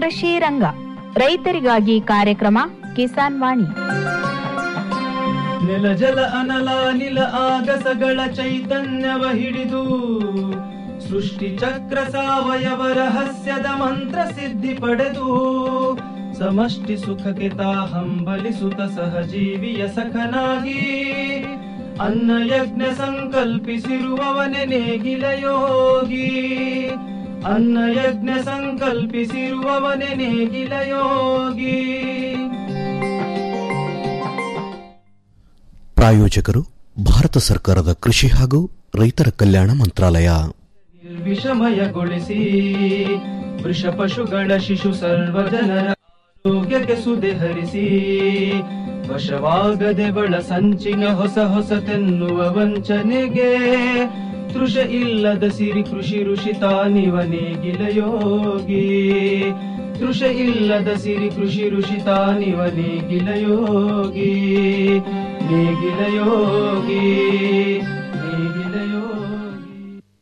ಕೃಷಿ ರಂಗ ರೈತರಿಗಾಗಿ ಕಾರ್ಯಕ್ರಮ ಕಿಸಾನ್ ವಾಣಿ ನೆಲ ಜಲ ಅನಲ ನಿಲ ಆಗಸಗಳ ಚೈತನ್ಯವ ಹಿಡಿದು ಸೃಷ್ಟಿ ಚಕ್ರ ಸಾವಯವ ರಹಸ್ಯದ ಮಂತ್ರ ಸಿದ್ಧಿ ಪಡೆದು ಸಮಷ್ಟಿ ಸುಖಕ್ಕೆ ತಾ ಹಂಬಲಿಸುತ್ತ ಸಹಜೀವಿಯ ಸಖನಾಗಿ ಅನ್ನ ಯಜ್ಞ ಸಂಕಲ್ಪಿಸಿರುವವನೆ ನೇಗಿಲ ಯೋಗಿ ಅನ್ನ ಯಜ್ಞ ಸಂಕಲ್ಪಿಸಿರುವವನೆ ನೇಗಿಲ ಯೋಗಿ ಪ್ರಾಯೋಜಕರು ಭಾರತ ಸರ್ಕಾರದ ಕೃಷಿ ಹಾಗೂ ರೈತರ ಕಲ್ಯಾಣ ಮಂತ್ರಾಲಯ ನಿರ್ವಿಷಮಯಗೊಳಿಸಿ ವೃಷ ಪಶುಗಳ ಶಿಶು ಸರ್ವ ಜನರ ಆರೋಗ್ಯಕ್ಕೆ ಸುದೆ ಹರಿಸಿ ವಶವಾಗದೆ ಬಳ ಸಂಚಿನ ಹೊಸ ಹೊಸತೆನ್ನುವ ವಂಚನೆಗೆ ತೃಷ ಇಲ್ಲದ ಸಿರಿ ಕೃಷಿ ಋಷಿ ತಾನಿವ ನೇಗಿಲ ಯೋಗಿ ತೃಷ ಇಲ್ಲದ ಸಿರಿ ಕೃಷಿ ಋಷಿ ತಾನಿವ ನೇಗಿಲ ಯೋಗಿ ನೇಗಿಲ ಯೋಗಿ ನೇಗಿಲ ಯೋಗಿ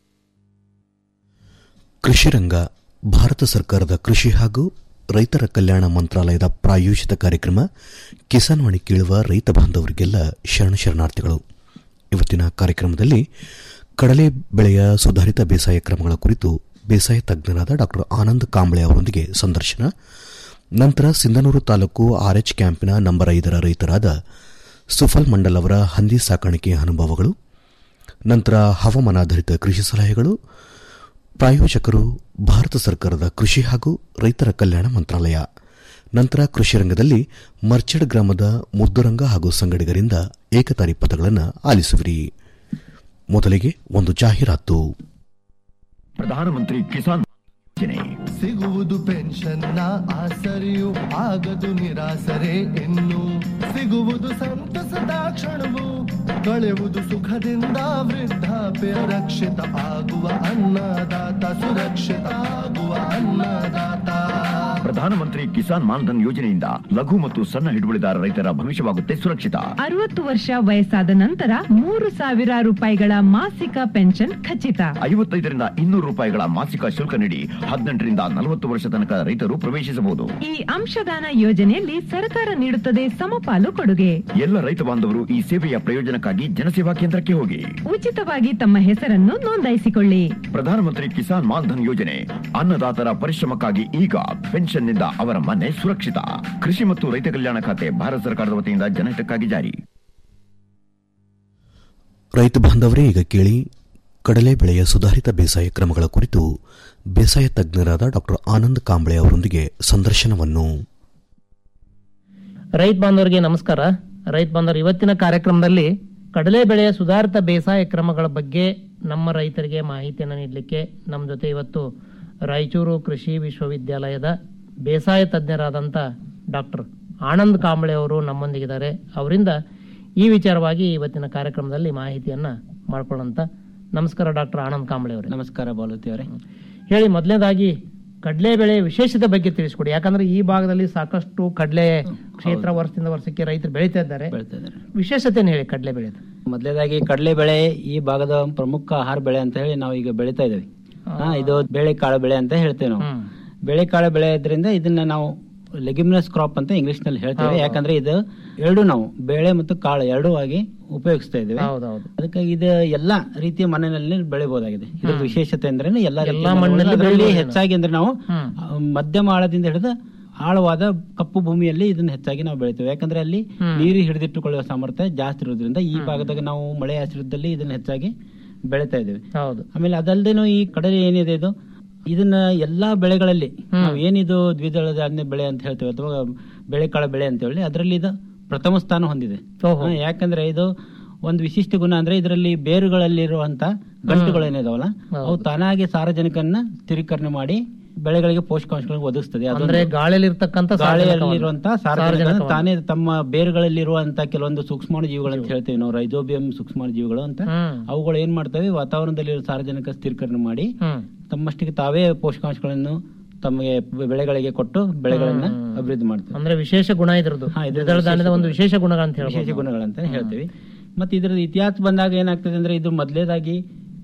ಕೃಷಿ ರಂಗ ಭಾರತ ಸರ್ಕಾರದ ಕೃಷಿ ಹಾಗೂ ರೈತರ ಕಲ್ಯಾಣ ಮಂತ್ರಾಲಯದ ಪ್ರಾಯೋಜಿತ ಕಾರ್ಯಕ್ರಮ ಕಿಸಾನ್ ವಾಣಿ ಕೇಳುವ ರೈತ ಬಾಂಧವರಿಗೆಲ್ಲ ಶರಣ ಶರಣಾರ್ಥಿಗಳು ಇವತ್ತಿನ ಕಾರ್ಯಕ್ರಮದಲ್ಲಿ ಕಡಲೆ ಬೆಳೆಯ ಸುಧಾರಿತ ಬೇಸಾಯ ಕ್ರಮಗಳ ಕುರಿತು ಬೇಸಾಯ ತಜ್ಞರಾದ ಡಾ ಆನಂದ್ ಕಾಂಬಳೆ ಅವರೊಂದಿಗೆ ಸಂದರ್ಶನ ನಂತರ ಸಿಂಧನೂರು ತಾಲೂಕು ಆರ್ಎಚ್ ಕ್ಯಾಂಪಿನ ನಂಬರ್ ಐದರ ರೈತರಾದ ಸುಫಲ್ ಮಂಡಲ್ ಅವರ ಹಂದಿ ಸಾಕಾಣಿಕೆಯ ಅನುಭವಗಳು ನಂತರ ಹವಾಮಾನಾಧಾರಿತ ಕೃಷಿ ಸಲಹೆಗಳು ಪ್ರಾಯೋಜಕರು ಭಾರತ ಸರ್ಕಾರದ ಕೃಷಿ ಹಾಗೂ ರೈತರ ಕಲ್ಯಾಣ ಮಂತ್ರಾಲಯ ನಂತರ ಕೃಷಿ ರಂಗದಲ್ಲಿ ಮರ್ಚಡ್ ಗ್ರಾಮದ ಮುದ್ದುರಂಗ ಹಾಗೂ ಸಂಗಡಿಗರಿಂದ ಏಕತಾರಿ ಪದಗಳನ್ನು ಆಲಿಸುವಿರಿ ಮೊದಲಿಗೆ ಒಂದು ಜಾಹೀರಾತು ಪ್ರಧಾನಮಂತ್ರಿ ಕಿಸಾನ್ ಯೋಜನೆ ಸಿಗುವುದು ಪೆನ್ಷನ್ನ ಆಸರೆಯು ಆಗದು ನಿರಾಸರೆ ಇನ್ನು ಸಿಗುವುದು ಸಂತಸದ ಕ್ಷಣವು ಕಳೆಯುವುದು ಸುಖದಿಂದ ವೃದ್ಧಾಪ್ಯ ರಕ್ಷಿತ ಆಗುವ ಅನ್ನದಾತ ಸುರಕ್ಷಿತ ಆಗುವ ಅನ್ನದಾತ ಪ್ರಧಾನಮಂತ್ರಿ ಕಿಸಾನ್ ಮಾನ್ಧನ್ ಯೋಜನೆಯಿಂದ ಲಘು ಮತ್ತು ಸಣ್ಣ ಹಿಡುವಳಿದಾರ ರೈತರ ಭವಿಷ್ಯವಾಗುತ್ತೆ ಸುರಕ್ಷಿತ ಅರವತ್ತು ವರ್ಷ ವಯಸ್ಸಾದ ನಂತರ ಮೂರು ಸಾವಿರ ರೂಪಾಯಿಗಳ ಮಾಸಿಕ ಪೆನ್ಷನ್ ಖಚಿತ ಐವತ್ತೈದರಿಂದ ಇನ್ನೂರು ರೂಪಾಯಿಗಳ ಮಾಸಿಕ ಶುಲ್ಕ ನೀಡಿ ಹದಿನೆಂಟರಿಂದ ನಲವತ್ತು ವರ್ಷ ತನಕ ರೈತರು ಪ್ರವೇಶಿಸಬಹುದು ಈ ಅಂಶದಾನ ಯೋಜನೆಯಲ್ಲಿ ಸರ್ಕಾರ ನೀಡುತ್ತದೆ ಸಮಪಾಲು ಕೊಡುಗೆ ಎಲ್ಲ ರೈತ ಬಾಂಧವರು ಈ ಸೇವೆಯ ಪ್ರಯೋಜನಕ್ಕಾಗಿ ಜನಸೇವಾ ಕೇಂದ್ರಕ್ಕೆ ಹೋಗಿ ಉಚಿತವಾಗಿ ತಮ್ಮ ಹೆಸರನ್ನು ನೋಂದಾಯಿಸಿಕೊಳ್ಳಿ ಪ್ರಧಾನಮಂತ್ರಿ ಕಿಸಾನ್ ಮಾನ್ಧನ್ ಯೋಜನೆ ಅನ್ನದಾತರ ಪರಿಶ್ರಮಕ್ಕಾಗಿ ಈಗ ಪೆನ್ಷನ್ನಿಂದ ಅವರ ಮನೆ ಸುರಕ್ಷಿತ ಕೃಷಿ ಮತ್ತು ರೈತ ಕಲ್ಯಾಣ ಖಾತೆ ಭಾರತ ಸರ್ಕಾರದ ವತಿಯಿಂದ ಜನಹಿತಕ್ಕಾಗಿ ಜಾರಿ ರೈತ ಬಾಂಧವರೇ ಈಗ ಕೇಳಿ ಕಡಲೆ ಬೆಳೆಯ ಸುಧಾರಿತ ಬೇಸಾಯ ಕ್ರಮಗಳ ಕುರಿತು ಬೇಸಾಯ ತಜ್ಞರಾದ ಡಾ ಆನಂದ್ ಕಾಂಬಳೆ ಅವರೊಂದಿಗೆ ಸಂದರ್ಶನವನ್ನು ರೈತ ಬಾಂಧವರಿಗೆ ನಮಸ್ಕಾರ ರೈತ ಬಾಂಧವರು ಇವತ್ತಿನ ಕಾರ್ಯಕ್ರಮದಲ್ಲಿ ಕಡಲೆ ಬೆಳೆಯ ಸುಧಾರಿತ ಬೇಸಾಯ ಕ್ರಮಗಳ ಬಗ್ಗೆ ನಮ್ಮ ರೈತರಿಗೆ ಮಾಹಿತಿಯನ್ನು ನೀಡಲಿಕ್ಕೆ ನಮ್ಮ ಜೊತೆ ಇವತ್ತು ರಾಯಚೂರು ಕೃಷಿ ವಿಶ್ವವಿದ್ಯಾಲಯದ ಬೇಸಾಯ ತಜ್ಞರಾದಂಥ ಡಾಕ್ಟರ್ ಆನಂದ್ ಕಾಂಬಳೆ ಅವರು ನಮ್ಮೊಂದಿಗಿದ್ದಾರೆ ಅವರಿಂದ ಈ ವಿಚಾರವಾಗಿ ಇವತ್ತಿನ ಕಾರ್ಯಕ್ರಮದಲ್ಲಿ ಮಾಹಿತಿಯನ್ನ ಮಾಡ್ಕೊಳ್ಳೋಂತ ನಮಸ್ಕಾರ ಡಾಕ್ಟರ್ ಆನಂದ್ ಕಾಂಬಳೆ ಅವರೇ ನಮಸ್ಕಾರ ಬಾಲತಿ ಅವರೇ ಹೇಳಿ ಮೊದಲನೇದಾಗಿ ಕಡಲೆ ಬೆಳೆ ವಿಶೇಷತೆ ಬಗ್ಗೆ ತಿಳಿಸ್ಕೊಡಿ ಯಾಕಂದ್ರೆ ಈ ಭಾಗದಲ್ಲಿ ಸಾಕಷ್ಟು ಕಡಲೆ ಕ್ಷೇತ್ರ ವರ್ಷದಿಂದ ವರ್ಷಕ್ಕೆ ರೈತರು ಬೆಳೀತಾ ಇದ್ದಾರೆ ಬೆಳಿತಾ ಇದ್ದಾರೆ ವಿಶೇಷತೆನ ಹೇಳಿ ಕಡಲೆ ಬೆಳೆದು ಮೊದಲೇದಾಗಿ ಕಡಲೆ ಬೆಳೆ ಈ ಭಾಗದ ಪ್ರಮುಖ ಆಹಾರ ಬೆಳೆ ಅಂತ ಹೇಳಿ ನಾವು ಈಗ ಬೆಳಿತಾ ಇದ್ದೇವೆ ಹಾ ಇದು ಬೇಳೆ ಕಾಳು ಬೆಳೆ ಅಂತ ಹೇಳ್ತೇವೆ ನಾವು ಬೇಳೆ ಕಾಳು ಬೆಳೆ ಇದ್ರಿಂದ ಇದನ್ನ ನಾವು ಲೆಗ್ಯುಮಿನಸ್ ಕ್ರಾಪ್ ಅಂತ ಇಂಗ್ಲಿಷ್ ನಲ್ಲಿ ಹೇಳ್ತೇವೆ ಹೌದು. ಯಾಕಂದ್ರೆ ಇದು ಎರಡು ನಾವು ಬೇಳೆ ಮತ್ತು ಕಾಳು ಎರಡೂ ಆಗಿ ಉಪಯೋಗಿಸ್ತಾ ಇದ್ದೇವೆ ಹೌದೌದು ಅದಕ್ಕಾಗಿ ಇದು ಎಲ್ಲಾ ರೀತಿಯ ಮಣ್ಣಿನಲ್ಲಿ ಬೆಳೆಯಬಹುದಾಗಿದೆ ಇದ್ರ ಹ್ಮ್. ವಿಶೇಷತೆ ಅಂದ್ರೆ ಎಲ್ಲಾ ರೀತಿಯ ಎಲ್ಲಾ ಮಣ್ಣಲ್ಲಿ ಮಣ್ಣಲ್ಲಿ ಅದರಲ್ಲಿ ಬೆಳೆಯಬಹುದು. ಹೆಚ್ಚಾಗಿ ಅಂದ್ರೆ ನಾವು ಹ್ಮ್. ಆ, ಮಧ್ಯಮ ಆಳದಿಂದ ಹಿಡಿದು ಆಳವಾದ ಕಪ್ಪು ಭೂಮಿಯಲ್ಲಿ ಇದನ್ನ ಹೆಚ್ಚಾಗಿ ನಾವು ಬೆಳಿತೇವೆ ಯಾಕಂದ್ರೆ ಅಲ್ಲಿ ಹ್ಮ್. ನೀರು ಹಿಡಿದಿಟ್ಟುಕೊಳ್ಳುವ ಸಾಮರ್ಥ್ಯ ಜಾಸ್ತಿ ಇರೋದ್ರಿಂದ ಈ ಭಾಗದಾಗ ನಾವು ಮಳೆ ಆಶ್ರಯದಲ್ಲಿ ಇದನ್ನ ಹೆಚ್ಚಾಗಿ ಬೆಳಿತಾ ಇದ್ದೇವೆ ಹೌದು ಆಮೇಲೆ ಅದಲ್ದೇನು ಈ ಕಡಲೆ ಏನಿದೆ ಇದು ಇದನ್ನ ಎಲ್ಲಾ ಬೆಳೆಗಳಲ್ಲಿ ನಾವು ಏನಿದು ದ್ವಿದಳ ಧಾನ್ಯ ಬೆಳೆ ಅಂತ ಹೇಳ್ತೇವೆ ಅಥವಾ ಬೆಳೆಕಾಳು ಬೆಳೆ ಅಂತ ಹೇಳಿ ಅದರಲ್ಲಿ ಇದು ಪ್ರಥಮ ಸ್ಥಾನ ಹೊಂದಿದೆ ಓಹೋ. ಹಾ, ಯಾಕಂದ್ರೆ ಇದು ಒಂದು ವಿಶಿಷ್ಟ ಗುಣ ಅಂದ್ರೆ ಇದರಲ್ಲಿ ಬೇರುಗಳಲ್ಲಿರುವಂತ ಗಂಟುಗಳೇನಿದಾವಲ್ಲ ಅವು ತಾನಾಗಿ ಸಾರಜನಕನ್ನ ಸ್ಥಿರೀಕರಣ ಮಾಡಿ ಬೆಳೆಗಳಿಗೆ ಪೋಷಕಾಂಶಗಳನ್ನು ಒದಗಿಸ್ತದೆ ಅದೊಂದು- ಅಂದ್ರೆ ಗಾಳಿಯಲ್ಲಿ ಇರ್ತಕ್ಕಂಥ ಗಾಳಿಯಲ್ಲಿರುವಂತಹ ಸಾರಜನಕ ಸಾರಜನಕವನ್ನು. ತಾನೇ ತಮ್ಮ ಬೇರುಗಳಲ್ಲಿರುವಂತ ಕೆಲವೊಂದು ಸೂಕ್ಷ್ಮಾಣು ಜೀವಿಗಳು ಅಂತ ಹೇಳ್ತೇವೆ ನಾವು ರೈಜೋಬಿಯಂ ಸೂಕ್ಷ್ಮಾಣು ಜೀವಿಗಳು ಅಂತ ಹ್ಮ್. ಅವುಗಳು ಏನ್ ಮಾಡ್ತವೆ ವಾತಾವರಣದಲ್ಲಿ ಸಾರಜನಕ ಸ್ಥಿರೀಕರಣ ಮಾಡಿ ಹ್ಮ್. ತಮ್ಮಷ್ಟಿಗೆ ತಾವೇ ಪೋಷಕಾಂಶಗಳನ್ನು ತಮಗೆ ಬೆಳೆಗಳಿಗೆ ಕೊಟ್ಟು ಬೆಳೆಗಳನ್ನ ಅಭಿವೃದ್ಧಿ ಮಾಡ್ತವೆ ಅಂದ್ರೆ ವಿಶೇಷ ಗುಣ ಇದ್ರದ್ದು ಹಾ, ಇದ್ರದ್ದು ದ್ವಿದಳ ಧಾನ್ಯದ ಒಂದು ವಿಶೇಷ ವಿಶೇಷ ಗುಣಗಳಂತ ವಿಶೇಷ ಹೇಳ್ಬೋದು ಗುಣಗಳಂತ ಹೇಳ್ತೀವಿ ಮತ್ತೆ ಇದರ ಇತಿಹಾಸ ಬಂದಾಗ ಏನಾಗ್ತದೆ ಅಂದ್ರೆ ಇದು ಮೊದಲೇದಾಗಿ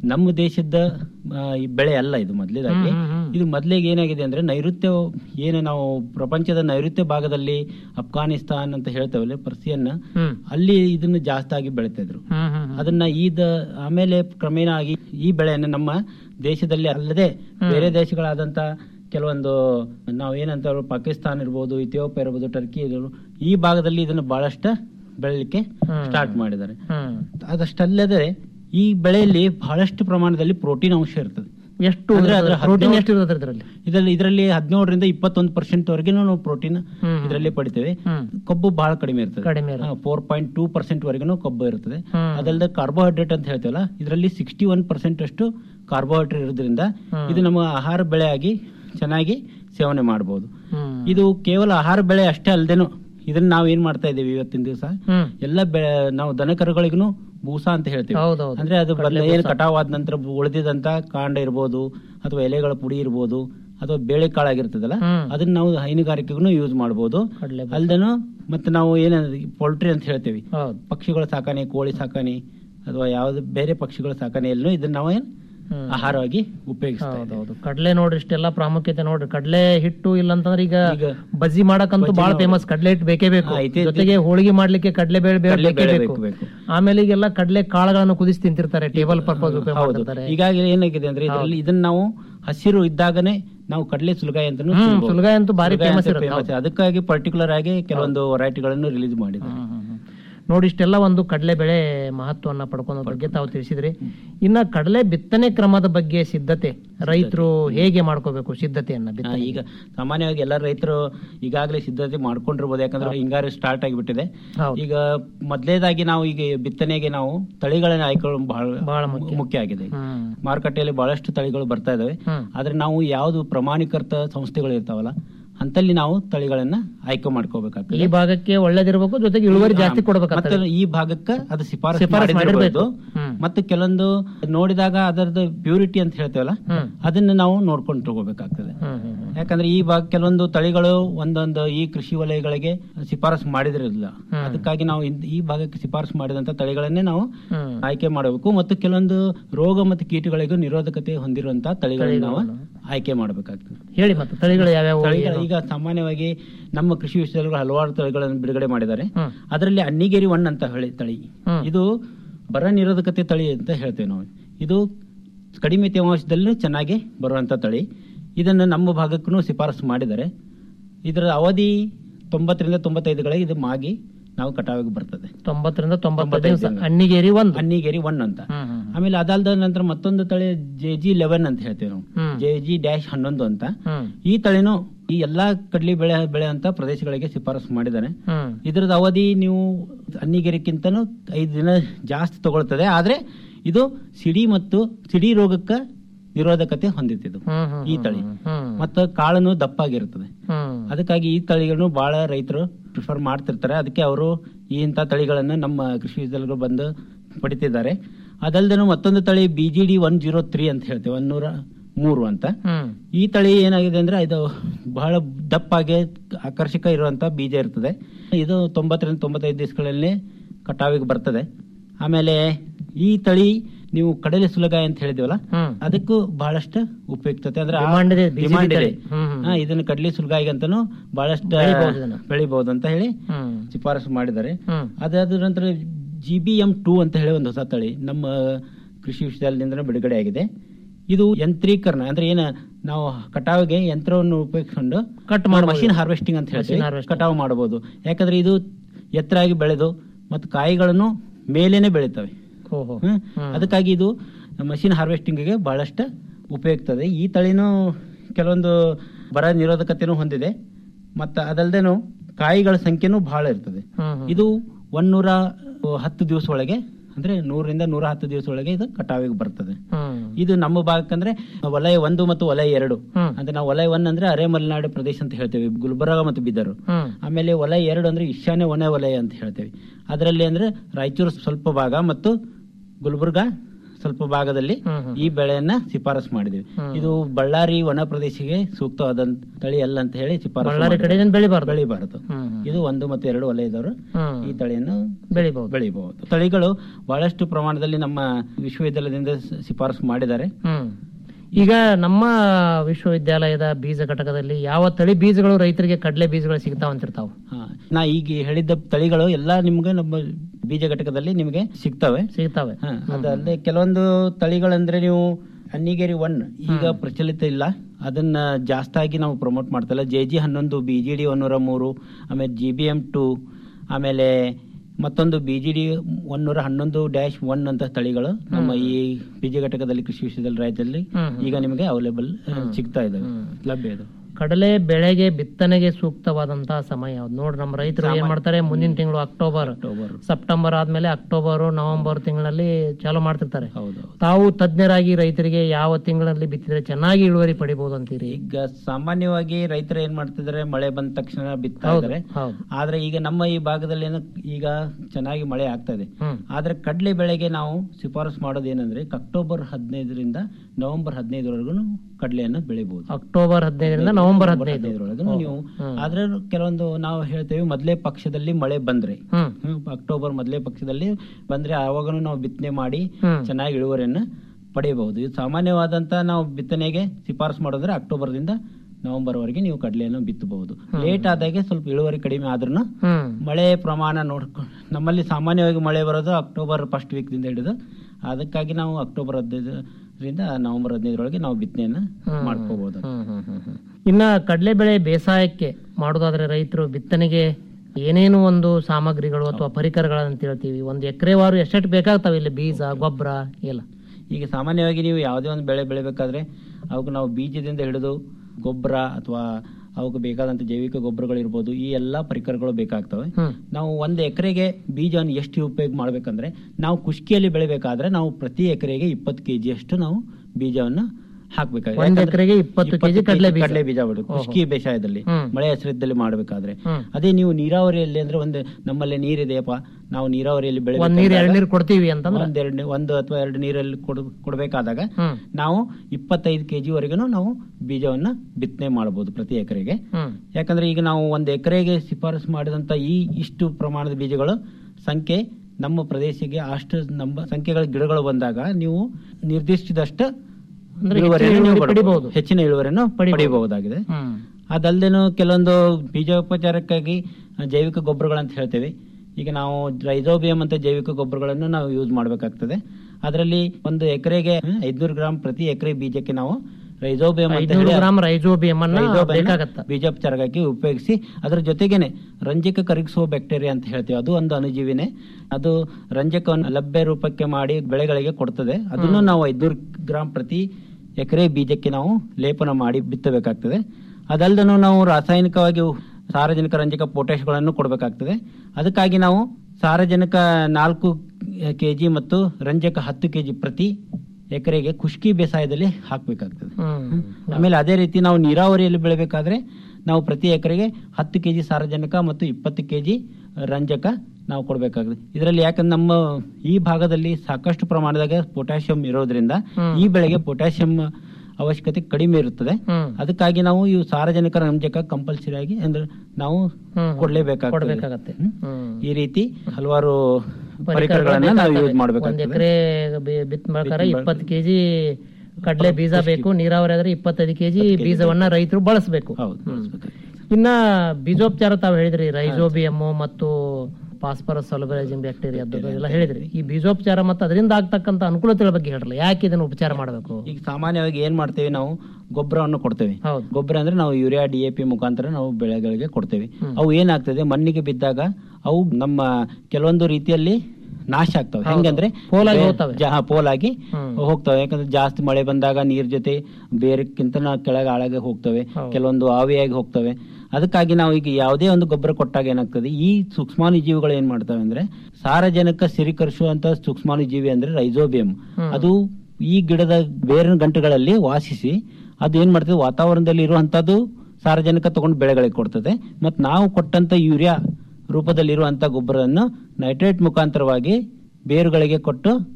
ನಮ್ಮ ದೇಶದ ಆ, ಈ ಬೆಳೆ ಅಲ್ಲ ಇದು ಮೊದಲೇದಾಗಿ ಹ್ಮ್, ಹ್ಮ್, ಹ್ಮ್. ಇದು ಮೊದಲಿಗೆ ಏನಾಗಿದೆ ಅಂದ್ರೆ ನೈಋತ್ಯ ಏನು ನಾವು ಪ್ರಪಂಚದ ನೈಋತ್ಯ ಭಾಗದಲ್ಲಿ ಅಫ್ಘಾನಿಸ್ತಾನ್ ಅಂತ ಹೇಳ್ತೇವಲ್ಲ ಪರ್ಸಿಯನ್ ಹ್ಮ್ ಅಲ್ಲಿ ಇದನ್ನು ಜಾಸ್ತಿ ಆಗಿ ಬೆಳಿತಾ ಇದ್ರು ಹ್ಮ್ ಹ್ಮ್ ಹ್ಮ್. ಅದನ್ನ ಈದ ಆಮೇಲೆ ಕ್ರಮೇಣ ಆಗಿ ಈ ಬೆಳೆಯನ್ನು ನಮ್ಮ ದೇಶದಲ್ಲಿ ಅಲ್ಲದೆ ಬೇರೆ ದೇಶಗಳಾದಂತ ಕೆಲವೊಂದು ನಾವು ಏನಂತ ಪಾಕಿಸ್ತಾನ ಇರ್ಬೋದು ಇಥಿಯೋಪಿಯಾ ಇರ್ಬೋದು ಟರ್ಕಿ ಇರ್ಬೋದು ಈ ಭಾಗದಲ್ಲಿ ಇದನ್ನು ಬಹಳಷ್ಟು ಬೆಳಿಲಿಕ್ಕೆ ಹ್ಮ್. ಸ್ಟಾರ್ಟ್ ಮಾಡಿದ್ದಾರೆ ಹ್ಮ್ ಅದಷ್ಟಲ್ಲದೆ ಈ ಬೆಳೆಯಲ್ಲಿ ಬಹಳಷ್ಟು ಪ್ರಮಾಣದಲ್ಲಿ ಪ್ರೋಟೀನ್ ಅಂಶ ಇರ್ತದೆ ಎಷ್ಟು ಅಂದ್ರೆ ಅದ್ರ ಪ್ರೋಟೀನ್ ಹದಿನೇಳು- ಎಷ್ಟು ಇರ್ತದೆ ಇದರಲ್ಲಿ ಇದರಲ್ಲಿ ಇದರಲ್ಲಿ ಹದಿನೇಳರಿಂದ ಇಪ್ಪತ್ತೊಂದು ಪರ್ಸೆಂಟ್ ವರೆಗೆ ನಾವು ಪ್ರೋಟೀನ್ ಹ್ಮ್. ಇದರಲ್ಲಿ ಪಡಿತೇವೆ ಹ್ಮ್. ಕಬ್ಬು ಬಹಳ ಕಡಿಮೆ ಇರ್ತದೆ ಕಡಿಮೆ ಇರುತ್ತೆ. ಫೋರ್ ಪಾಯಿಂಟ್ ಟೂ ಪರ್ಸೆಂಟ್ ವರೆಗೂ ಕಬ್ಬು ಇರ್ತದೆ ಹ್ಮ್. ಅದಲ್ಲದೆ ಕಾರ್ಬೋಹೈಡ್ರೇಟ್ ಅಂತ ಹೇಳ್ತೇವಲ್ಲ ಇದರಲ್ಲಿ ಸಿಕ್ಸ್ಟಿ ಒನ್ ಪರ್ಸೆಂಟ್ ಅಷ್ಟು ಕಾರ್ಬೋಹೈಡ್ರೇಟ್ ಇರೋದ್ರಿಂದ ಹ್ಮ್. ಇದು ನಮ್ಮ ಆಹಾರ ಬೆಳೆಯಾಗಿ ಚೆನ್ನಾಗಿ ಸೇವನೆ ಮಾಡಬಹುದು ಹ್ಮ್. ಇದು ಕೇವಲ ಆಹಾರ ಬೆಳೆ ಅಷ್ಟೇ ಅಲ್ಲದೇನು ಇದನ್ನ ನಾವು ಏನ್ ಮಾಡ್ತಾ ಇದ್ದೀವಿ ಇವತ್ತಿನ ದಿವಸ ಹ್ಮ್. ಎಲ್ಲ ಬೆಳೆ ನಾವು ದನಕರುಗಳಿಗೂ ಬೂಸ ಅಂತ ಹೇಳ್ತೀವಿ ಹೌದೌದು. ಅಂದ್ರೆ ಅದು ಕಡ್ಲೆ ಬಂದ ಏನು ಬೂಸ. ಕಟಾವಾದ ನಂತರ ಉಳಿದಿದಂತ ಕಾಂಡ ಇರ್ಬೋದು ಅಥವಾ ಎಲೆಗಳ ಪುಡಿ ಇರ್ಬೋದು ಅಥವಾ ಬೇಳೆ ಕಾಳಾಗಿರ್ತದಲ್ಲ ಹ್ಮ್. ಅದನ್ನ ನಾವು ಹೈನುಗಾರಿಕೆಗೂ ಯೂಸ್ ಮಾಡಬಹುದು ಕಡ್ಲೆ ಬೂಸ. ಅಲ್ದೇನು ಮತ್ತೆ ನಾವು ಏನ ಪೋಲ್ಟ್ರಿ ಅಂತ ಹೇಳ್ತೇವೆ ಹೌದು ಪಕ್ಷಿಗಳ ಸಾಕಣೆ ಕೋಳಿ ಸಾಕಣೆ ಅಥವಾ ಯಾವ್ದು ಬೇರೆ ಪಕ್ಷಿಗಳ ಸಾಕಣೆಯಲ್ಲೂ ಇದನ್ನ ನಾವು ಏನ್ ಹ್ಮ್. ಆಹಾರವಾಗಿ ಉಪಯೋಗಿಸ್ತಾ ಇದ್ದೇವೆ ಹೌದೌದು ಕಡ್ಲೆ ನೋಡ್ರಿ ಇಷ್ಟೆಲ್ಲ ಪ್ರಾಮುಖ್ಯತೆ ನೋಡ್ರಿ ಕಡ್ಲೆ ಹಿಟ್ಟು ಇಲ್ಲ ಅಂತಂದ್ರೆ ಈಗ ಈಗ ಬಜ್ಜಿ ಮಾಡಕ್ಕಂತೂ ಬಜ್ಜಿ ಬಹಳ ನಾವು- ಫೇಮಸ್ ಕಡ್ಲೆ ಹಿಟ್ಟು ಬೇಕೇ ಬೇಕು ಹಾ, ಐತೆ- ಜೊತೆಗೆ ಹೋಳಿಗೆ ಮಾಡ್ಲಿಕ್ಕೆ ಕಡ್ಲೆ ಬೇಳೆ ಬೇಳೆ ಕಡ್ಲೆ ಬೇಕೇ ಬೇಳೆ ಬೇಕು ಬೇಕು, ಬೇಕು. ಆಮೇಲೆ ಈಗೆಲ್ಲ ಕಡ್ಲೆ ಕಾಳುಗಳನ್ನು ಕುದಿಸಿ ತಿಂತಿರ್ತಾರೆ ಟೇಬಲ್ ಪರ್ಪಸ್ ಉಪಯೋಗ ಹೌದು ಮಾಡ್ತಿರ್ತಾರೆ ಈಗಾಗಲೇ ಏನಾಗಿದೆ ಅಂದ್ರೆ ಇದರಲ್ಲಿ ಇದನ್ನ ನಾವು ಹಸಿರು ಇದ್ದಾಗನೇ ನಾವು ಕಡಲೆ ಸುಲಗಾಯಿ ಅಂತ ಹ್ಮ್, ಸುಲಗಾಯಿ ಅಂತೂ ಭಾರಿ famous ಇರುತ್ತೆ, ಹೌದು. ಅದಕ್ಕಾಗಿ ಪರ್ಟಿಕ್ಯುಲರ್ ಆಗಿ ಕೆಲವೊಂದು ವೆರೈಟಿಗಳನ್ನು ರಿಲೀಸ್ ಮಾಡಿದ್ದಾರೆ ಹ್ಮ್, ಹ್ಮ್, ಹ್ಮ್. ನೋಡಿ ಇಷ್ಟೆಲ್ಲ ಒಂದು ಕಡಲೆ ಬೆಳೆ ಮಹತ್ವವನ್ನ ಪಡ್ಕೊಂಡ ಬಗ್ಗೆ ತಾವು ತಿಳಿಸಿದ್ರಿ ಇನ್ನ ಕಡಲೆ ಬಿತ್ತನೆ ಕ್ರಮದ ಬಗ್ಗೆ ಸಿದ್ಧತೆ ರೈತರು ಹೇಗೆ ಮಾಡ್ಕೋಬೇಕು ಸಿದ್ಧತೆಯನ್ನ ಹಾ, ಬಿತ್ತನೆ ಈಗ ಸಾಮಾನ್ಯವಾಗಿ ಎಲ್ಲ ರೈತರು ಈಗಾಗಲೇ ಸಿದ್ಧತೆ ಮಾಡ್ಕೊಂಡಿರ್ಬೋದು ಯಾಕಂದ್ರೆ ಹಿಂಗಾರು ಸ್ಟಾರ್ಟ್ ಆಗಿಬಿಟ್ಟಿದೆ ಹೌದು. ಈಗ ಮೊದಲೇದಾಗಿ ನಾವು ಈಗ ಬಿತ್ತನೆಗೆ ನಾವು ತಳಿಗಳನ್ನ ಆಯ್ಕೊಳ್ಳೋದು ಬಹಳ ಬಹಳ ಮುಖ್ಯ. ಮುಖ್ಯ ಆಗಿದೆ ಹ್ಮ್ ಮಾರುಕಟ್ಟೆಯಲ್ಲಿ ಬಹಳಷ್ಟು ತಳಿಗಳು ಬರ್ತಾ ಇದಾವೆ ಹ್ಮ್. ಆದ್ರೆ ನಾವು ಯಾವ್ದು ಪ್ರಮಾಣೀಕೃತ ಸಂಸ್ಥೆಗಳು ಇರ್ತಾವಲ್ಲ ಅಂತಲ್ಲಿ ನಾವು ತಳಿಗಳನ್ನ ಆಯ್ಕೆ ಮಾಡ್ಕೋಬೇಕಾಗ್ತದೆ ಈ ಭಾಗಕ್ಕೆ ಒಳ್ಳೇದಿರ್ಬೇಕು ಜೊತೆಗೆ ಇಳುವರಿ ಜಾಸ್ತಿ ಮತ್ತೆ ಕೊಡ್ಬೇಕಾಗ್ತದೆ ಈ ಭಾಗಕ್ಕೆ ಅದು ಶಿಫಾರಸು ಶಿಫಾರಸು ಮಾಡಿದಿರ್ಬೋದು. ಮಾಡಿರ್ಬೇಕು. ಹ್ಮ್. ಮತ್ತೆ ಕೆಲವೊಂದು ನೋಡಿದಾಗ ಅದರದ್ದು ಪ್ಯೂರಿಟಿ ಅಂತ ಹೇಳ್ತೇವಲ್ಲ ಹ್ಮ್. ಅದನ್ನ ನಾವು ನೋಡ್ಕೊಂಡು ತಗೋಬೇಕಾಗ್ತದೆ ಹ್ಮ್ ಹ್ಮ್ ಹ್ಮ್. ಯಾಕಂದ್ರೆ ಈ ಭಾಗ ಕೆಲವೊಂದು ತಳಿಗಳು ಒಂದೊಂದು ಈ ಕೃಷಿ ವಲಯಗಳಿಗೆ ಶಿಫಾರಸು ಮಾಡಿದಿರಲಿಲ್ಲ ಹ್ಮ್. ಅದಕ್ಕಾಗಿ ನಾವು ಇದ್- ಈ ಭಾಗಕ್ಕೆ ಶಿಫಾರಸು ಮಾಡಿದಂತ ತಳಿಗಳನ್ನೇ ನಾವು ಹ್ಮ್. ಆಯ್ಕೆ ಮಾಡಬೇಕು ಮತ್ತು ಕೆಲವೊಂದು ರೋಗ ಮತ್ತು ಕೀಟಗಳಿಗೂ ನಿರೋಧಕತೆ ಹೊಂದಿರುವಂತಹ ತಳಿಗಳನ್ನ ನಾವು ಆಯ್ಕೆ ಮಾಡಬೇಕಾಗ್ತದೆ ಹೇಳಿ ಮತ್ತೆ ತಳಿಗಳು ಯಾವ್ಯಾವ ತಳಿಗಳು ಈಗ ಸಾಮಾನ್ಯವಾಗಿ ನಮ್ಮ ಕೃಷಿ ವಿಶ್ವವಿದ್ಯಾಲಯಗಳು ಹಲವಾರು ತಳಿಗಳನ್ನು ಬಿಡುಗಡೆ ಮಾಡಿದ್ದಾರೆ ಹ್ಮ್. ಅದರಲ್ಲಿ ಅಣ್ಣಿಗೇರಿ ಒನ್ ಅಂತ ಹೇಳಿ ತಳಿ ಹ್ಮ್. ಇದು ಬರ ನಿರೋಧಕತೆ ತಳಿ ಅಂತ ಹೇಳ್ತೇವೆ ನಾವು ಇದು ಕಡಿಮೆ ತೇವಾಂಶದಲ್ಲೂ ಚೆನ್ನಾಗಿ ಬರುವಂತ ತಳಿ ಇದನ್ನು ನಮ್ಮ ಭಾಗಕ್ಕೂ ಶಿಫಾರಸು ಮಾಡಿದ್ದಾರೆ ಇದರ ಅವಧಿ ತೊಂಬತ್ತರಿಂದ ತೊಂಬತ್ತೈದುಗಳಿಗೆ ಇದು ಮಾಗಿ ನಾವು ಕಟಾವಿಗೆ ಬರ್ತದೆ ತೊಂಬತ್ತರಿಂದ ತೊಂಬತ್ತೈದು ದಿವಸ ತೊಂಬತ್ತೈದು ದಿನ. ಅಣ್ಣಿಗೇರಿ ಒಂದು ಅಣ್ಣಿಗೇರಿ ಒನ್ ಅಂತ ಹ್ಮ್ ಹ್ಮ್ ಆಮೇಲೆ ಅದಾದ ನಂತರ ಮತ್ತೊಂದು ತಳಿ ಜೆ ಜಿ ಲೆವೆನ್ ಅಂತ ಹೇಳ್ತೇವೆ ನಾವು ಹ್ಮ್. ಜೆ ಜಿ ಡ್ಯಾಶ್ ಹನ್ನೊಂದು ಅಂತ ಹ್ಮ್ ಈ ತಳಿನೂ ಈ ಎಲ್ಲಾ ಕಡ್ಲಿ ಬೆಳೆ ಬೆಳೆ ಅಂತ ಪ್ರದೇಶಗಳಿಗೆ ಶಿಫಾರಸು ಮಾಡಿದ್ದಾರೆ ಹ್ಮ್ ಇದ್ರದ್ದು ಅವಧಿ ನೀವು ಅನ್ನಿಗೆರೆಕ್ಕಿಂತನೂ ಐದು ದಿನ ಜಾಸ್ತಿ ತಗೊಳ್ತದೆ ಆದ್ರೆ ಇದು ಸಿಡಿ ಮತ್ತು ಸಿಡಿ ರೋಗಕ್ಕೆ ನಿರೋಧಕತೆ ಹೊಂದಿತ್ತಿದು ಹ್ಮ್ ಹ್ಮ್ ಈ ತಳಿ ಹ್ಮ್ ಮತ್ತು ಕಾಳನು ದಪ್ಪಾಗಿರ್ತದೆ ಹ್ಮ್ ಅದಕ್ಕಾಗಿ ಈ ತಳಿಗಳನ್ನು ಬಹಳ ರೈತರು ಪ್ರಿಫರ್ ಮಾಡ್ತಿರ್ತಾರೆ ಅದಕ್ಕೆ ಅವರು ಈ ಇಂಥ ತಳಿಗಳನ್ನು ನಮ್ಮ ಕೃಷಿ ವಿದ್ಯಾಲಯಗಳು ಬಂದು ಪಡಿತಿದ್ದಾರೆ ಅದಲ್ದೇನು ಮತ್ತೊಂದು ತಳಿ B G D one zero three ಅಂತ ಹೇಳ್ತೇವೆ ಒನ್ನೂರ ಮೂರು ಅಂತ ಹ್ಮ್ ಈ ತಳಿ ಏನಾಗಿದೆ ಅಂದ್ರೆ ಇದು ಬಹಳ ದಪ್ಪಾಗಿ ಆಕರ್ಷಕ ಇರುವಂತ ಬೀಜ ಇರ್ತದೆ ಇದು ತೊಂಬತ್ತರಿಂದ ತೊಂಬತ್ತೈದು ದಿವಸಗಳಲ್ಲಿ ಕಟಾವಿಗೆ ಬರ್ತದೆ ಆಮೇಲೆ ಈ ತಳಿ ನೀವು ಕಡಲೆ ಸುಲಗಾಯಿ ಅಂತ ಹೇಳಿದಿವಲ್ಲ ಹ್ಮ್ ಅದಕ್ಕೂ ಬಹಳಷ್ಟು ಉಪಯುಕ್ತತೆ ಅಂದ್ರೆ ಆ Demand ಇದೆ, BJD demand ಇದೆ. ತಳಿ. ಹ್ಮ್, ಹ್ಮ್. ಹಾ, ಇದನ್ನ ಕಡಲೆ ಸುಲಗಾಯಿಗೆ ಅಂತಾನು ಬಹಳಷ್ಟು ಬೆಳಿಬಹುದು ಇದನ್ನ. ಬೆಳಿಬಹುದು ಅಂತ ಹೇಳಿ ಹ್ಮ್ ಶಿಫಾರಸು ಮಾಡಿದ್ದಾರೆ ಹ್ಮ್ ಅದಾದ ನಂತರ ಜಿ ಬಿ ಎಂ ಟೂ ಅಂತ ಹೇಳಿ ಒಂದು ಹೊಸ ತಳಿ ನಮ್ಮ ಕೃಷಿ ವಿಶ್ವವಿದ್ಯಾಲಯದಿಂದ ಬಿಡುಗಡೆ ಆಗಿದೆ ಇದು ಯಂತ್ರೀಕರಣ ಅಂದ್ರೆ ಏನ ನಾವು ಕಟಾವಿಗೆ ಯಂತ್ರವನ್ನು ಉಪಯೋಗಿಸಿಕೊಂಡು ಕಟ್ ಮಾಡ್ಬೋದು. ಮಷಿನ್ ಹಾರ್ವೆಸ್ಟಿಂಗ್ ಅಂತ ಹೇಳ್ತೀವಿ Machine harvesting. ಕಟಾವು ಮಾಡಬಹುದು ಯಾಕಂದ್ರೆ ಇದು ಎತ್ತರಾಗಿ ಬೆಳೆದು ಮತ್ತು ಕಾಯಿಗಳನ್ನು ಮೇಲೇನೆ ಬೆಳಿತವೆ ಓಹೋ ಹ್ಮ್? ಹ್ಮ್. ಅದಕ್ಕಾಗಿ ಇದು ಮಷಿನ್ ಹಾರ್ವೆಸ್ಟಿಂಗ್ಗೆ ಬಹಳಷ್ಟು ಉಪಯುಕ್ತದೆ ಈ ತಳಿನೂ ಕೆಲವೊಂದು ಬರ ನಿರೋಧಕತೆನೂ ಹೊಂದಿದೆ ಮತ್ತು ಅದಲ್ದೇನು ಕಾಯಿಗಳ ಸಂಖ್ಯೆನೂ ಬಹಳ ಇರ್ತದೆ ಹ್ಮ್ ಹ್ಮ್. ಇದು ಒಂದೂರ ಹತ್ತು ದಿವಸ ಒಳಗೆ ಅಂದ್ರೆ ನೂರರಿಂದ ನೂರ ಹತ್ತು ದಿವಸ ಒಳಗೆ ಇದು ಕಟಾವಿಗೆ ಬರ್ತದೆ ಹ್ಮ್ ಇದು ನಮ್ಮ ಭಾಗಕ್ಕಂದ್ರೆ ವಲಯ ಒಂದು ಮತ್ತು ವಲಯ ಎರಡು ಹ್ಮ್. ಅಂದ್ರೆ ನಾವು ವಲಯ ಒನ್ ಅಂದ್ರೆ ಅರೆ ಮಲೆನಾಡು ಪ್ರದೇಶ ಅಂತ ಹೇಳ್ತೇವೆ ಗುಲ್ಬರ್ಗ ಮತ್ತು ಬೀದರು ಹ್ಮ್ ಆಮೇಲೆ ವಲಯ ಎರಡು ಅಂದ್ರೆ ಈಶಾನ್ಯ ವನ ವಲಯ ಅಂತ ಹೇಳ್ತೇವೆ ಅದರಲ್ಲಿ ಅಂದ್ರೆ ರಾಯಚೂರು ಸ್ವಲ್ಪ ಭಾಗ ಮತ್ತು ಗುಲ್ಬರ್ಗ ಸ್ವಲ್ಪ ಭಾಗದಲ್ಲಿ ಈ ಬೆಳೆಯನ್ನ ಶಿಫಾರಸು ಮಾಡಿದ್ವಿ ಇದು ಬಳ್ಳಾರಿ ವನ ಪ್ರದೇಶಕ್ಕೆ ಸೂಕ್ತವಾದ ತಳಿ ಅಲ್ಲ ಅಂತ ಹೇಳಿ ಶಿಫಾರಸು ಬಳ್ಳಾರಿ ಮಾಡಿದ್ವಿ. ಕಡೆ ಬೆಳಿಬಾರ್ದು ಬೆಳಿಬಾರದು ಇದು ಒಂದು ಮತ್ತು ಎರಡು ವಲಯದವರು ಹ್ಮ್. ಈ ತಳಿಯನ್ನು ಬೆಳಿಬಹುದು ಬೆಳಿಬಹುದು ತಳಿಗಳು ಬಹಳಷ್ಟು ಪ್ರಮಾಣದಲ್ಲಿ ನಮ್ಮ ವಿಶ್ವವಿದ್ಯಾಲಯದಿಂದ ಸ- ಶಿಫಾರಸು ಮಾಡಿದ್ದಾರೆ ಹ್ಮ್ ಈಗ ನಮ್ಮ ವಿಶ್ವವಿದ್ಯಾಲಯದ ಬೀಜ ಘಟಕದಲ್ಲಿ ಯಾವ ತಳಿ ಬೀಜಗಳು ರೈತರಿಗೆ ಕಡಲೆ ಬೀಜಗಳು ಸಿಗ್ತಾವಂತಿರ್ತಾವ ಹಾ. ನಾ ಈಗ ಹೇಳಿದ್ದ ತಳಿಗಳು ಎಲ್ಲಾ ನಿಮ್ಗೆ ನಮ್ಮ ಬೀಜ ಘಟಕದಲ್ಲಿ ನಿಮಗೆ ಸಿಗ್ತವೆ ಸಿಗ್ತವೆ ಹಾ, ಅದಲ್ಲದೆ ಕೆಲವೊಂದು ತಳಿಗಳಂದ್ರೆ ನೀವು ಅನ್ನಿಗೇರಿ ಒನ್ ಈಗ ಪ್ರಚಲಿತ ಇಲ್ಲ ಅದನ್ನ ಜಾಸ್ತಿಯಾಗಿ ನಾವು ಪ್ರಮೋಟ್ ಮಾಡ್ತಾ ಇಲ್ಲ ಜೆ ಜಿ ಹನ್ನೊಂದು ಬಿ ಜಿ ಡಿ ಒನ್ನೂರ ಮೂರು ಆಮೇಲೆ ಜಿ ಬಿ ಎಂ ಟು ಆಮೇಲೆ ಮತ್ತೊಂದು ಬಿ ಜಿ ಡಿ ಒನ್ನೂರ ಹನ್ನೊಂದು ಡ್ಯಾಶ್ ಒನ್ ಅಂತ ತಳಿಗಳು ನಮ್ಮ ಈ ಬೀಜ ಘಟಕದಲ್ಲಿ ಕೃಷಿ ವಿಶ್ವವಿದ್ಯಾಲಯ ರಾಜ್ಯದಲ್ಲಿ ಈಗ ನಿಮಗೆ ಅವೈಲೇಬಲ್ ಸಿಗ್ತಾ ಇದಾವೆ ಲಭ್ಯ ಇದೆ ಕಡಲೆ ಬೆಳೆಗೆ ಬಿತ್ತನೆಗೆ ಸೂಕ್ತವಾದಂತಹ ಸಮಯ ಯಾವ್ದು ನೋಡ್ರಿ ನಮ್ಮ ರೈತರು ಏನ್ ಮಾಡ್ತಾರೆ ಮುಂದಿನ ತಿಂಗಳು ಅಕ್ಟೋಬರ್ ಸೆಪ್ಟೆಂಬರ್ ಆದ್ಮೇಲೆ ಅಕ್ಟೋಬರ್ ನವೆಂಬರ್ ತಿಂಗಳಲ್ಲಿ ಚಾಲೂ ಮಾಡ್ತಿರ್ತಾರೆ ತಾವು ತಜ್ಞರಾಗಿ ರೈತರಿಗೆ ಯಾವ ತಿಂಗಳಲ್ಲಿ ಬಿತ್ತಿದ್ರೆ ಚೆನ್ನಾಗಿ ಇಳುವರಿ ಪಡಿಬಹುದು ಅಂತೀರಿ ಈಗ ಸಾಮಾನ್ಯವಾಗಿ ರೈತರು ಏನ್ ಮಾಡ್ತಿದ್ದಾರೆ ಮಳೆ ಬಂದ ತಕ್ಷಣ ಬಿತ್ತಾ ಹೌದು, ಇದ್ದಾರೆ ಹೌದು. ಆದ್ರೆ ಈಗ ನಮ್ಮ ಈ ಭಾಗದಲ್ಲಿ ಏನು ಈಗ ಚೆನ್ನಾಗಿ ಮಳೆ ಆಗ್ತಾ ಇದೆ ಹ್ಮ್. ಆದ್ರೆ ಕಡ್ಲೆ ಬೆಳೆಗೆ ನಾವು ಶಿಫಾರಸು ಮಾಡೋದು ಏನಂದ್ರೆ ಅಕ್ಟೋಬರ್ ಹದಿನೈದರಿಂದ ನವೆಂಬರ್ ಹದಿನೈದರವರೆಗೂ ಕಡಲೆಯನ್ನು ಬೆಳಿಬಹುದು ಅಕ್ಟೋಬರ್ ಹದಿನೈದರಿಂದ ನವೆಂಬರ್ ಹದಿನೈದು ಹದಿನೈದರೊಳಗೂ ನೀವು ಆದ್ರೆ ಕೆಲವೊಂದು ನಾವು ಹೇಳ್ತೇವೆ ಮೊದಲೇ ಪಕ್ಷದಲ್ಲಿ ಮಳೆ ಬಂದ್ರೆ ಹ್ಮ್. ಹ್ಮ್, ಅಕ್ಟೋಬರ್ ಮೊದಲೇ ಪಕ್ಷದಲ್ಲಿ ಬಂದ್ರೆ ಆವಾಗನು ನಾವು ಬಿತ್ತನೆ ಮಾಡಿ ಹ್ಮ್. ಚೆನ್ನಾಗಿ ಇಳುವರಿಯನ್ನ ಪಡೆಯಬಹುದು ಇದು ಸಾಮಾನ್ಯವಾದಂತ ನಾವು ಬಿತ್ತನೆಗೆ ಶಿಫಾರಸು ಮಾಡೋದ್ರೆ ಅಕ್ಟೋಬರ್ದಿಂದ ನವೆಂಬರ್ ವರೆಗೆ ನೀವು ಕಡಲೆಯನ್ನು ಬಿತ್ತಬಹುದು ಲೇಟ್ ಆದಾಗೆ ಸ್ವಲ್ಪ ಇಳುವರಿ ಕಡಿಮೆ ಆದ್ರೂ ಹ್ಮ್ ಮಳೆ ಪ್ರಮಾಣ ನೋಡ್ಕೊಂಡು ನಮ್ಮಲ್ಲಿ ಸಾಮಾನ್ಯವಾಗಿ ಮಳೆ ಬರೋದು ಅಕ್ಟೋಬರ್ ಫಸ್ಟ್ ವೀಕ್ದಿಂದ ಹಿಡಿದು ಅದಕ್ಕಾಗಿ ನಾವು ಅಕ್ಟೋಬರ್ ಹದಿನೈದರಿಂದ ನವೆಂಬರ್ ಹದಿನೈದರೊಳಗೆ ನಾವು ಬಿತ್ತನೆಯನ್ನ ಮಾಡ್ಕೋಬಹುದು ಇನ್ನ ಕಡಲೆ ಬೆಳೆ ಬೇಸಾಯಕ್ಕೆ ಮಾಡೋದಾದ್ರೆ ರೈತರು ಬಿತ್ತನೆಗೆ ಏನೇನು ಒಂದು ಸಾಮಗ್ರಿಗಳು ಅಥವಾ ಪರಿಕರಗಳಂತ ಹೇಳ್ತೀವಿ ಒಂದು ಎಕರೆವಾರು ಎಷ್ಟೆಷ್ಟು ಬೇಕಾಗ್ತಾವೆ ಇಲ್ಲಿ ಬೀಜ ಗೊಬ್ಬರ ಎಲ್ಲ ಈಗ ಸಾಮಾನ್ಯವಾಗಿ ನೀವು ಯಾವುದೇ ಒಂದು ಬೆಳೆ ಬೆಳಿಬೇಕಾದ್ರೆ ಅವಕ್ಕೆ ನಾವು ಬೀಜದಿಂದ ಹಿಡಿದು ಗೊಬ್ಬರ ಅಥವಾ ಅವಕ್ಕೆ ಬೇಕಾದಂತ ಜೈವಿಕ ಗೊಬ್ಬರಗಳು ಇರ್ಬೋದು ಈ ಎಲ್ಲಾ ಪರಿಕರಗಳು ಬೇಕಾಗ್ತವೆ ನಾವು ಒಂದು ಎಕರೆಗೆ ಬೀಜವನ್ನು ಎಷ್ಟು ಉಪಯೋಗ ಮಾಡ್ಬೇಕಂದ್ರೆ ನಾವು ಕುಷ್ಕಿಯಲ್ಲಿ ಬೆಳಿಬೇಕಾದ್ರೆ ನಾವು ಪ್ರತಿ ಎಕರೆಗೆ ಇಪ್ಪತ್ತು ಕೆಜಿ ಅಷ್ಟು ನಾವು ಬೀಜವನ್ನು ಹಾಕ್ಬೇಕಾಗುತ್ತೆ ಒಂದ್ ಯಾಕಂದ್ರೆ ಎಕರೆಗೆ ಇಪ್ಪತ್ತು ಇಪ್ಪತ್ತು ಕೆಜಿ ಕಡಲೆ ಬೀಜ. ಕಡಲೆ ಬೀಜ ಬಿಡು ಓಹೋ. ಕುಷ್ಕಿ ಬೇಸಾಯದಲ್ಲಿ ಹ್ಮ್. ಮಳೆ ಹೆಸರಿದ್ದಲ್ಲಿ ಮಾಡ್ಬೇಕಾದ್ರೆ ಹ್ಮ್. ಅದೇ ನೀವು ನೀರಾವರಿಯಲ್ಲಿ ಅಂದ್ರೆ ಒಂದು ನಮ್ಮಲ್ಲಿ ನೀರಿದೆಯಪ್ಪ ನಾವು ನೀರಾವರಿಯಲ್ಲಿ ಒಂದ್ ನೀರ್ ಎರಡ್ ಬೆಳೆ ನೀರ್ ಕೊಡ್ತೀವಿ ಅಂತಂದ್ರೆ ಒಂದ್ ಎರಡು ಒಂದು ಅಥವಾ ಎರಡು ನೀರಲ್ಲಿ ಕೊಡ್- ಕೊಡ್ಬೇಕಾದಾಗ ಹ್ಮ್. ನಾವು ಇಪ್ಪತ್ತೈದು ಕೆಜಿ ವರೆಗೂ ನಾವು ಬೀಜವನ್ನ ಬಿತ್ತನೆ ಮಾಡಬಹುದು ಪ್ರತಿ ಎಕರೆಗೆ ಹ್ಮ್ ಯಾಕಂದ್ರೆ ಈಗ ನಾವು ಒಂದು ಎಕರೆಗೆ ಶಿಫಾರಸು ಮಾಡಿದಂತ ಈ ಇಷ್ಟು ಪ್ರಮಾಣದ ಬೀಜಗಳು ಸಂಖ್ಯೆ ನಮ್ಮ ಪ್ರದೇಶಕ್ಕೆ ಅಷ್ಟು ನಮ್ಮ ಸಂಖ್ಯೆಗಳ ಗಿಡಗಳು ಬಂದಾಗ ನೀವು ನಿರ್ದಿಷ್ಟದಷ್ಟು ಅಂದ್ರೆ ಇಳುವರಿಯನ್ನು ಹೆಚ್ಚಿನ ನೀವು ಇಳುವರಿ ಪಡಿಬಹುದು. ಪಡಿಬಹುದು. ಹೆಚ್ಚಿನ ಇಳುವರಿಯನ್ನು ಪಡಿಬಹುದು. ಪಡಿಬಹುದಾಗಿದೆ ಹ್ಮ್ ಅದಲ್ದೇನು ಕೆಲವೊಂದು ಬೀಜೋಪಚಾರಕ್ಕಾಗಿ ಜೈವಿಕ ಗೊಬ್ಬರಗಳಂತ ಹೇಳ್ತೇವೆ ಈಗ ನಾವು ರೈಸೋಬಿಯಂ ಅಂತ ಜೈವಿಕ ಗೊಬ್ಬರಗಳನ್ನು ನಾವು ಯೂಸ್ ಮಾಡಬೇಕಾಗ್ತದೆ ಅದರಲ್ಲಿ ಒಂದು ಎಕರೆಗೆ ಐದ್ನೂರು ಗ್ರಾಂ ಪ್ರತಿ ಎಕರೆ ಬೀಜಕ್ಕೆ ನಾವು ರೈಸೋಬಿಯಂ ಅಂತ ಐದ್ನೂರು ಹೇಳಿ ಗ್ರಾಮ್ ರೈಜೋಬಿಯಂ ಅನ್ನ ರೈಸೋಬಿಯಂ ಬೇಕಾಗತ್ತ ಬೀಜೋಪಚಾರಕ್ಕಾಗಿ ಉಪಯೋಗಿಸಿ ಅದರ ಜೊತೆಗೇನೆ ರಂಜಕ ಕರಗಿಸುವ ಬ್ಯಾಕ್ಟೀರಿಯಾ ಅಂತ ಹೇಳ್ತೀವಿ ಅದು ಒಂದು ಅಣುಜೀವಿನೇ ಅದು ರಂಜಕವನ್ನು ಲಭ್ಯ ರೂಪಕ್ಕೆ ಮಾಡಿ ಬೆಳೆಗಳಿಗೆ ಕೊಡ್ತದೆ ಅದನ್ನು ನಾವು ಐದ್ನೂರು ಗ್ರಾಂ ಪ್ರತಿ ಎಕರೆ ಬೀಜಕ್ಕೆ ನಾವು ಲೇಪನ ಮಾಡಿ ಬಿತ್ತಬೇಕಾಗ್ತದೆ ಅದಲ್ದನು ನಾವು ರಾಸಾಯನಿಕವಾಗಿ ಸಾರಜನಕ ರಂಜಕ ಪೊಟ್ಯಾಶ್ಗಳನ್ನು ಕೊಡಬೇಕಾಗ್ತದೆ ಅದಕ್ಕಾಗಿ ನಾವು ಸಾರಜನಕ ನಾಲ್ಕು ಕೆಜಿ ಮತ್ತು ರಂಜಕ ಹತ್ತು ಕೆಜಿ ಪ್ರತಿ ಎಕರೆಗೆ ಖುಷ್ಕಿ ಬೇಸಾಯದಲ್ಲಿ ಹಾಕಬೇಕಾಗ್ತದೆ ಹ್ಮ್ ಆಮೇಲೆ ಅದೇ ರೀತಿ ನಾವು ನೀರಾವರಿಯಲ್ಲಿ ಬೆಳಿಬೇಕಾದ್ರೆ ನಾವು ಪ್ರತಿ ಎಕರೆಗೆ ಹತ್ತು ಕೆಜಿ ಸಾರಜನಕ ಮತ್ತು ಇಪ್ಪತ್ತು ಕೆಜಿ ರಂಜಕ ನಾವು ಕೊಡಬೇಕಾಗುತ್ತೆ ಇದರಲ್ಲಿ ಯಾಕಂದ್ರೆ ನಮ್ಮ ಈ ಭಾಗದಲ್ಲಿ ಸಾಕಷ್ಟು ಪ್ರಮಾಣದಾಗ ಪೊಟ್ಯಾಷಿಯಂ ಇರೋದ್ರಿಂದ ಹ್ಮ್. ಈ ಬೆಳೆಗೆ ಪೊಟ್ಯಾಷಿಯಂ ಅವಶ್ಯಕತೆ ಕಡಿಮೆ ಇರುತ್ತದೆ ಹ್ಮ್. ಅದಕ್ಕಾಗಿ ನಾವು ಇವು ಸಾರಜನಕ ರಂಜಕ ಕಂಪಲ್ಸರಿ ಆಗಿ ಅಂದ್ರೆ ನಾವು ಹ್ಮ್. ಕೊಡ್ಲೇಬೇಕಾಗ್ತದೆ ಕೊಡ್ಬೇಕಾಗತ್ತೆ ಹ್ಮ್ ಈ ರೀತಿ ಹಲವಾರು ಪರಿಕರಗಳನ್ನ ನಾವು ಯೂಸ್ ಒಂದ್ ಮಾಡಬೇಕಾಗ್ತದೆ ಎಕರೆ ಬಿತ್ತಬೇಕಾದ್ರೆ ಇಪ್ಪತ್ತು ಕೆಜಿ ಕಡಲೆ ಬೀಜ ಬೇಕು ನೀರಾವರಿ ಆದ್ರೆ ಇಪ್ಪತ್ತೈದು ಕೆಜಿ ಬೀಜವನ್ನ ರೈತರು ಬಳಸಬೇಕು ಇನ್ನ ಬೀಜೋಪಚಾರ ತಾವು ಹೇಳಿದ್ರಿ ರೈಸೋಬಿಯಮ್ ಮತ್ತು ಫಾಸ್ಫರಸ್ ಸೊಲಬಲೈಸಿಂಗ್ ಬ್ಯಾಕ್ಟೀರಿಯಾ ಎಲ್ಲ ಹೇಳಿದ್ರಿ ಈ ಬೀಜೋಪಚಾರ ಮತ್ತು ಅದರಿಂದ ಆಗ್ತಕ್ಕಂತ ಅನುಕೂಲತೆಗಳ ಬಗ್ಗೆ ಹೇಳ್ರಲ್ಲ ಯಾಕೆ ಇದನ್ನ ಉಪಚಾರ ಮಾಡಬೇಕು ಈಗ ಸಾಮಾನ್ಯವಾಗಿ ಏನ್ ಮಾಡ್ತೇವೆ ನಾವು ಗೊಬ್ಬರವನ್ನು ಕೊಡ್ತೇವೆ ಹೌದು ಗೊಬ್ಬರ ಅಂದ್ರೆ ನಾವು ಯೂರಿಯಾ ಡಿ ಎ ಪಿ ಮುಖಾಂತರ ನಾವು ಬೆಳೆಗಳಿಗೆ ಕೊಡ್ತೇವೆ ಅವು ಏನಾಗ್ತದೆ ಮಣ್ಣಿಗೆ ಬಿದ್ದಾಗ ಅವು ನಮ್ಮ ಕೆಲವೊಂದು ರೀತಿಯಲ್ಲಿ ನಾಶ ಆಗ್ತವೆ ಹೆಂಗಂದ್ರೆ ಪೋಲಾಗಿ ಬೇ- ಹೋಗ್ತವೆ. ಜಾ- ಪೋಲಾಗಿ ಹ್ಮ್. ಹೋಗ್ತವೆ ಯಾಕಂದ್ರೆ ಜಾಸ್ತಿ ಮಳೆ ಬಂದಾಗ ನೀರ್ ಜೊತೆ ಬೇರೆಕ್ಕಿಂತ ಕೆಳಗೆ ಆಳಗೆ ಹೋಗ್ತವೆ ಹೌದು. ಕೆಲವೊಂದು ಆವಿಯಾಗಿ ಹೋಗ್ತವೆ ಅದಕ್ಕಾಗಿ ನಾವು ಈಗ ಯಾವುದೇ ಒಂದು ಗೊಬ್ಬರ ಕೊಟ್ಟಾಗ ಏನಾಗ್ತದೆ ಈ ಸೂಕ್ಷ್ಮಾಣು ಜೀವಿಗಳು ಏನ್ ಮಾಡ್ತವೆ ಅಂದ್ರೆ ಸಾರಜನಕ ಸಿರಿಕರಿಸುವಂತ ಸೂಕ್ಷ್ಮಾಣು ಜೀವಿ ಅಂದ್ರೆ ರೈಸೋಬಿಯಂ ಹ್ಮ್. ಅದು ಈ ಗಿಡದ ಬೇರಿನ ಗಂಟುಗಳಲ್ಲಿ ವಾಸಿಸಿ ಅದು ಏನ್ ಮಾಡ್ತದೆ ವಾತಾವರಣದಲ್ಲಿ ಇರುವಂತದ್ದು ಸಾರಜನಕ ತಗೊಂಡು ಬೆಳೆಗಳಿಗೆ ಕೊಡ್ತದೆ ಮತ್ತು ನಾವು ಕೊಟ್ಟಂತ ಯೂರಿಯಾ ರೂಪದಲ್ಲಿರುವಂತ ಗೊಬ್ಬರವನ್ನು ನೈಟ್ರೇಟ್ ಮುಖಾಂತರವಾಗಿ ಬೇರುಗಳಿಗೆ ಕೊಟ್ಟು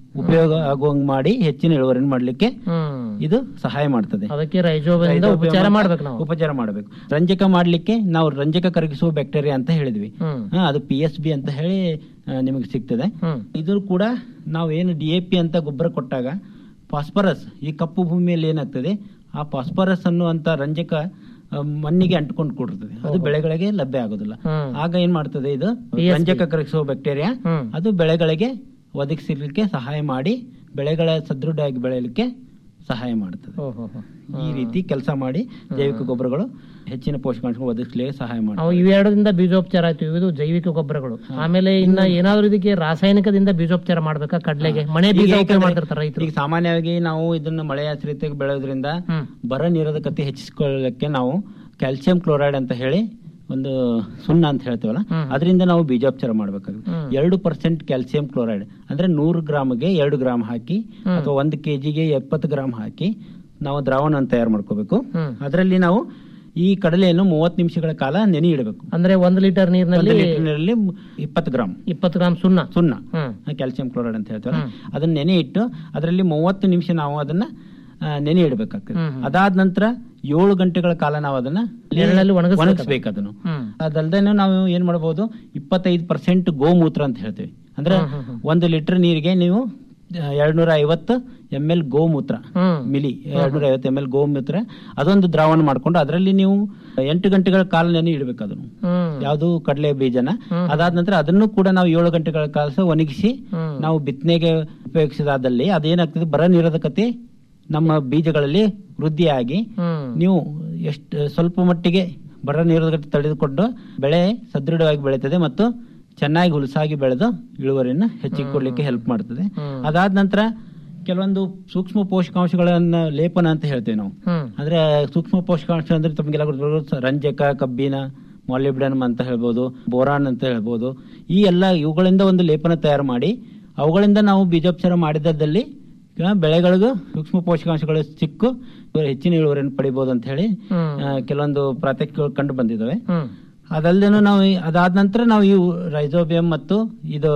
ಉಪಯೋಗ ಆಗುವಂಗ್ ಮಾಡಿ ಹೆಚ್ಚಿನ ಇಳುವರಿನ ಮಾಡ್ಲಿಕ್ಕೆ ಹ್ಮ್ ಇದು ಸಹಾಯ ಮಾಡ್ತದೆ ಅದಕ್ಕೆ ರೈಜೋಬದಿಂದ ಉಪಚಾರ ಮಾಡ್ಬೇಕು ನಾವು ಉಪಚಾರ ಮಾಡಬೇಕು ರಂಜಕ ಮಾಡ್ಲಿಕ್ಕೆ ನಾವು ರಂಜಕ ಕರಗಿಸುವ ಬ್ಯಾಕ್ಟೀರಿಯಾ ಅಂತ ಹೇಳಿದ್ವಿ ಹ್ಮ್ ಹಾ, ಅದು ಪಿ ಎಸ್ ಬಿ ಅಂತ ಹೇಳಿ ಆ, ನಿಮಗೆ ಸಿಗ್ತದೆ ಹ್ಮ್ ಇದು ಕೂಡ ನಾವು ಏನು ಡಿ ಎ ಪಿ ಅಂತ ಗೊಬ್ಬರ ಕೊಟ್ಟಾಗ ಫಾಸ್ಫರಸ್ ಈ ಕಪ್ಪು ಭೂಮಿಯಲ್ಲಿ ಏನಾಗ್ತದೆ ಆ ಫಾಸ್ಫರಸ್ ಅನ್ನುವಂತ ರಂಜಕ ಆ, ಮಣ್ಣಿಗೆ ಅಂಟ್ಕೊಂಡು ಕೂಡಿರ್ತದೆ ಅದು ಬೆಳೆಗಳಿಗೆ ಲಭ್ಯ ಆಗೋದಿಲ್ಲ ಹ್ಮ್. ಆಗ ಏನ್ ಮಾಡ್ತದೆ ಇದು PSB. ರಂಜಕ ಕರಗಿಸುವ ಬ್ಯಾಕ್ಟೀರಿಯಾ ಹ್ಮ್ ಅದು ಬೆಳೆಗಳಿಗೆ ಒದಗಿಸಲಿಕ್ಕೆ ಸಹಾಯ ಮಾಡಿ ಬೆಳೆಗಳ ಸದೃಢವಾಗಿ ಬೆಳೆಯಲಿಕ್ಕೆ ಸಹಾಯ ಮಾಡ್ತದೆ ಓಹೋ ಹೋ. ಈ ರೀತಿ ಕೆಲಸ ಮಾಡಿ ಜೈವಿಕ ಗೊಬ್ಬರಗಳು ಹೆಚ್ಚಿನ ಪೋಷಕಾಂಶಗಳು ಒದಗಿಸಲಿಕ್ಕೆ ಸಹಾಯ ಅವು ಮಾಡ್ತವೆ ಇವೆರಡರಿಂದ ಬೀಜೋಪಚಾರ ಆಯ್ತು ಇದು ಜೈವಿಕ ಗೊಬ್ಬರಗಳು ಆಮೇಲೆ ಇನ್ನ ಏನಾದ್ರೂ ಇದಕ್ಕೆ ರಾಸಾಯನಿಕದಿಂದ ಬೀಜೋಪಚಾರ ಮಾಡ್ಬೇಕಾ ಕಡ್ಲೆಗೆ ಮನೆ ಬೀಜ ಈಗ ಉಪಯೋಗ ಯಾಕಂದ್ರೆ ಮಾಡ್ತಿರ್ತಾರ ರೈತರು ಈಗ ಸಾಮಾನ್ಯವಾಗಿ ನಾವು ಇದನ್ನ ಮಳೆ ಆಶ್ರಿತಕ್ಕೆ ಬೆಳೆಯೋದ್ರಿಂದ ಹ್ಮ್ ಬರ ನಿರೋಧಕತೆ ಹೆಚ್ಚಿಸಿಕೊಳ್ಳಕ್ಕೆ ನಾವು ಕ್ಯಾಲ್ಸಿಯಂ ಕ್ಲೋರೈಡ್ ಅಂತ ಹೇಳಿ ಒಂದು ಸುಣ್ಣ ಅಂತ ಹೇಳ್ತೀವಲ್ಲ ಹ್ಮ್. ಅದರಿಂದ ನಾವು ಬೀಜೋಪಚಾರ ಮಾಡಬೇಕಾಗುತ್ತೆ ಹ್ಮ್. ಎರಡು ಪರ್ಸೆಂಟ್ ಕ್ಯಾಲ್ಸಿಯಂ ಕ್ಲೋರೈಡ್ ಅಂದ್ರೆ ನೂರು ಗ್ರಾಮ್ಗೆ ಎರಡು ಗ್ರಾಮ್ ಹಾಕಿ ಹ್ಮ್. ಅಥವಾ ಒಂದು ಕೆಜಿಗೆ ಎಪ್ಪತ್ತು ಗ್ರಾಮ್ ಹಾಕಿ ನಾವು ದ್ರಾವಣ ತಯಾರು ಮಾಡ್ಕೋಬೇಕು ಹ್ಮ್. ಅದರಲ್ಲಿ ನಾವು ಈ ಕಡಲೆಯನ್ನು ಮೂವತ್ತು ನಿಮಿಷಗಳ ಕಾಲ ನೆನೆ ಇಡಬೇಕು ಅಂದ್ರೆ ಒಂದ್ ಲೀಟರ್ ಒಂದು ನೀರಿನಲ್ಲಿ ಲೀಟರ್ನಲ್ಲಿ ಇಪ್ಪತ್ತು ಗ್ರಾಮ್ ಇಪ್ಪತ್ತು ಗ್ರಾಮ್ ಸುಣ್ಣ ಸುಣ್ಣ ಹ್ಮ್ ಕ್ಯಾಲ್ಸಿಯಂ ಕ್ಲೋರೈಡ್ ಅಂತ ಹೇಳ್ತಾರೆ ಹ್ಮ್. ಅದನ್ನ ನೆನೆ ಇಟ್ಟು ಅದರಲ್ಲಿ ಮೂವತ್ತು ನಿಮಿಷ ನಾವು ಅದನ್ನ ಆ, ನೆನೆ ಇಡಬೇಕಾಗ್ತದೆ ಹ್ಮ್, ಹ್ಮ್. ಅದಾದ ನಂತರ ಏಳು ಗಂಟೆಗಳ ಕಾಲ ನಾವು ಅದನ್ನ ನೆರಳಲ್ಲಿ ಒಣಗಿಸ್ಬೇಕು ಒಣಗಿಸ್ಬೇಕು ಅದನ್ನು ಹ್ಮ್ ಅದಲ್ದೇ ನಾವು ಏನ್ ಮಾಡಬಹುದು ಇಪ್ಪತ್ತೈದು ಪರ್ಸೆಂಟ್ ಗೋಮೂತ್ರ ಅಂತ ಹೇಳ್ತೀವಿ ಅಂದ್ರೆ ಹ್ಮ್, ಹ್ಮ್, ಹ್ಮ್. ಒಂದು ಲೀಟರ್ ನೀರಿಗೆ ನೀವು ಎರಡ್ನೂರ ಐವತ್ತು ಎಮ್ ಎಲ್ ಗೋಮೂತ್ರ ಹ್ಮ್ ಮಿಲಿ ಎರಡ್ನೂರ ಐವತ್ತು ಎಮ್ ಎಲ್ ಗೋಮೂತ್ರ ಅದೊಂದು ದ್ರಾವಣ ಮಾಡ್ಕೊಂಡು ಅದರಲ್ಲಿ ನೀವು ಎಂಟು ಗಂಟೆಗಳ ಕಾಲ ನೆನೆ ಇಡಬೇಕು ಅದನ್ನು ಹ್ಮ್ ಯಾವುದು ಕಡಲೆ ಬೀಜನ ಹ್ಮ್. ಅದಾದ ನಂತರ ಅದನ್ನು ಕೂಡ ನಾವು ಏಳು ಗಂಟೆಗಳ ಕಾಲ ಒಣಗಿಸಿ ಹ್ಮ್. ನಾವು ಬಿತ್ತನೆಗೆ ಉಪಯೋಗಿಸಿದಾದಲ್ಲಿ ಅದೇನಾಗ್ತದೆ ಬರ ನಿರೋಧಕತೆ ನಮ್ಮ ಬೀಜಗಳಲ್ಲಿ ವೃದ್ಧಿಯಾಗಿ ಹ್ಮ್ ನೀವು ಎಷ್ಟು ಸ್ವಲ್ಪ ಮಟ್ಟಿಗೆ ಬರ ನಿರೋಧಕತೆ ತಡೆದುಕೊಂಡು ಬೆಳೆ ಸದೃಢವಾಗಿ ಬೆಳೀತದೆ ಮತ್ತು ಚೆನ್ನಾಗಿ ಹುಲಸಾಗಿ ಬೆಳೆದು ಇಳುವರಿಯನ್ನು ಹೆಚ್ಚಿಗೆ ಕೊಡ್ಲಿಕ್ಕೆ ಹೆಲ್ಪ್ ಮಾಡ್ತದೆ ಹ್ಮ್. ಅದಾದ ನಂತರ ಕೆಲವೊಂದು ಸೂಕ್ಷ್ಮ ಪೋಷಕಾಂಶಗಳನ್ನ ಲೇಪನ ಅಂತ ಹೇಳ್ತೇವೆ ನಾವು ಹ್ಮ್ ಅಂದ್ರೆ ಸೂಕ್ಷ್ಮ ಪೋಷಕಾಂಶ ಅಂದ್ರೆ ತಮಗೆಲ್ಲ ಗೊತ್ತಿರ್ಬೋದು ರಂಜಕ ಕಬ್ಬಿನ ಮಾಲಿಬ್ಡನಮ್ ಅಂತ ಹೇಳ್ಬೋದು ಬೋರಾನ್ ಅಂತ ಹೇಳ್ಬೋದು ಈ ಎಲ್ಲ ಇವುಗಳಿಂದ ಒಂದು ಲೇಪನ ತಯಾರು ಮಾಡಿ ಅವುಗಳಿಂದ ನಾವು ಬೀಜೋಪಚಾರ ಮಾಡಿದಲ್ಲಿ ಆ, ಬೆಳೆಗಳಿಗೂ ಸೂಕ್ಷ್ಮ ಪೋಷಕಾಂಶಗಳು ಸಿಕ್ಕು ಹೆಚ್ಚಿನ ಇಳುವರಿಯನ್ನು ಪಡಿಬಹುದು ಅಂತ ಹೇಳಿ ಹ್ಮ್. ಆ, ಕೆಲವೊಂದು ಪ್ರಾತ್ಯಕ್ಷಿಕಗಳು ಕಂಡು ಬಂದಿದ್ದಾವೆ ಹ್ಮ್ ಅದಲ್ದೇನು ನಾವು ಈ- ಅದಾದ ನಂತರ ನಾವು ಇವು ರೈಸೋಬಿಯಂ ಮತ್ತು ಇದು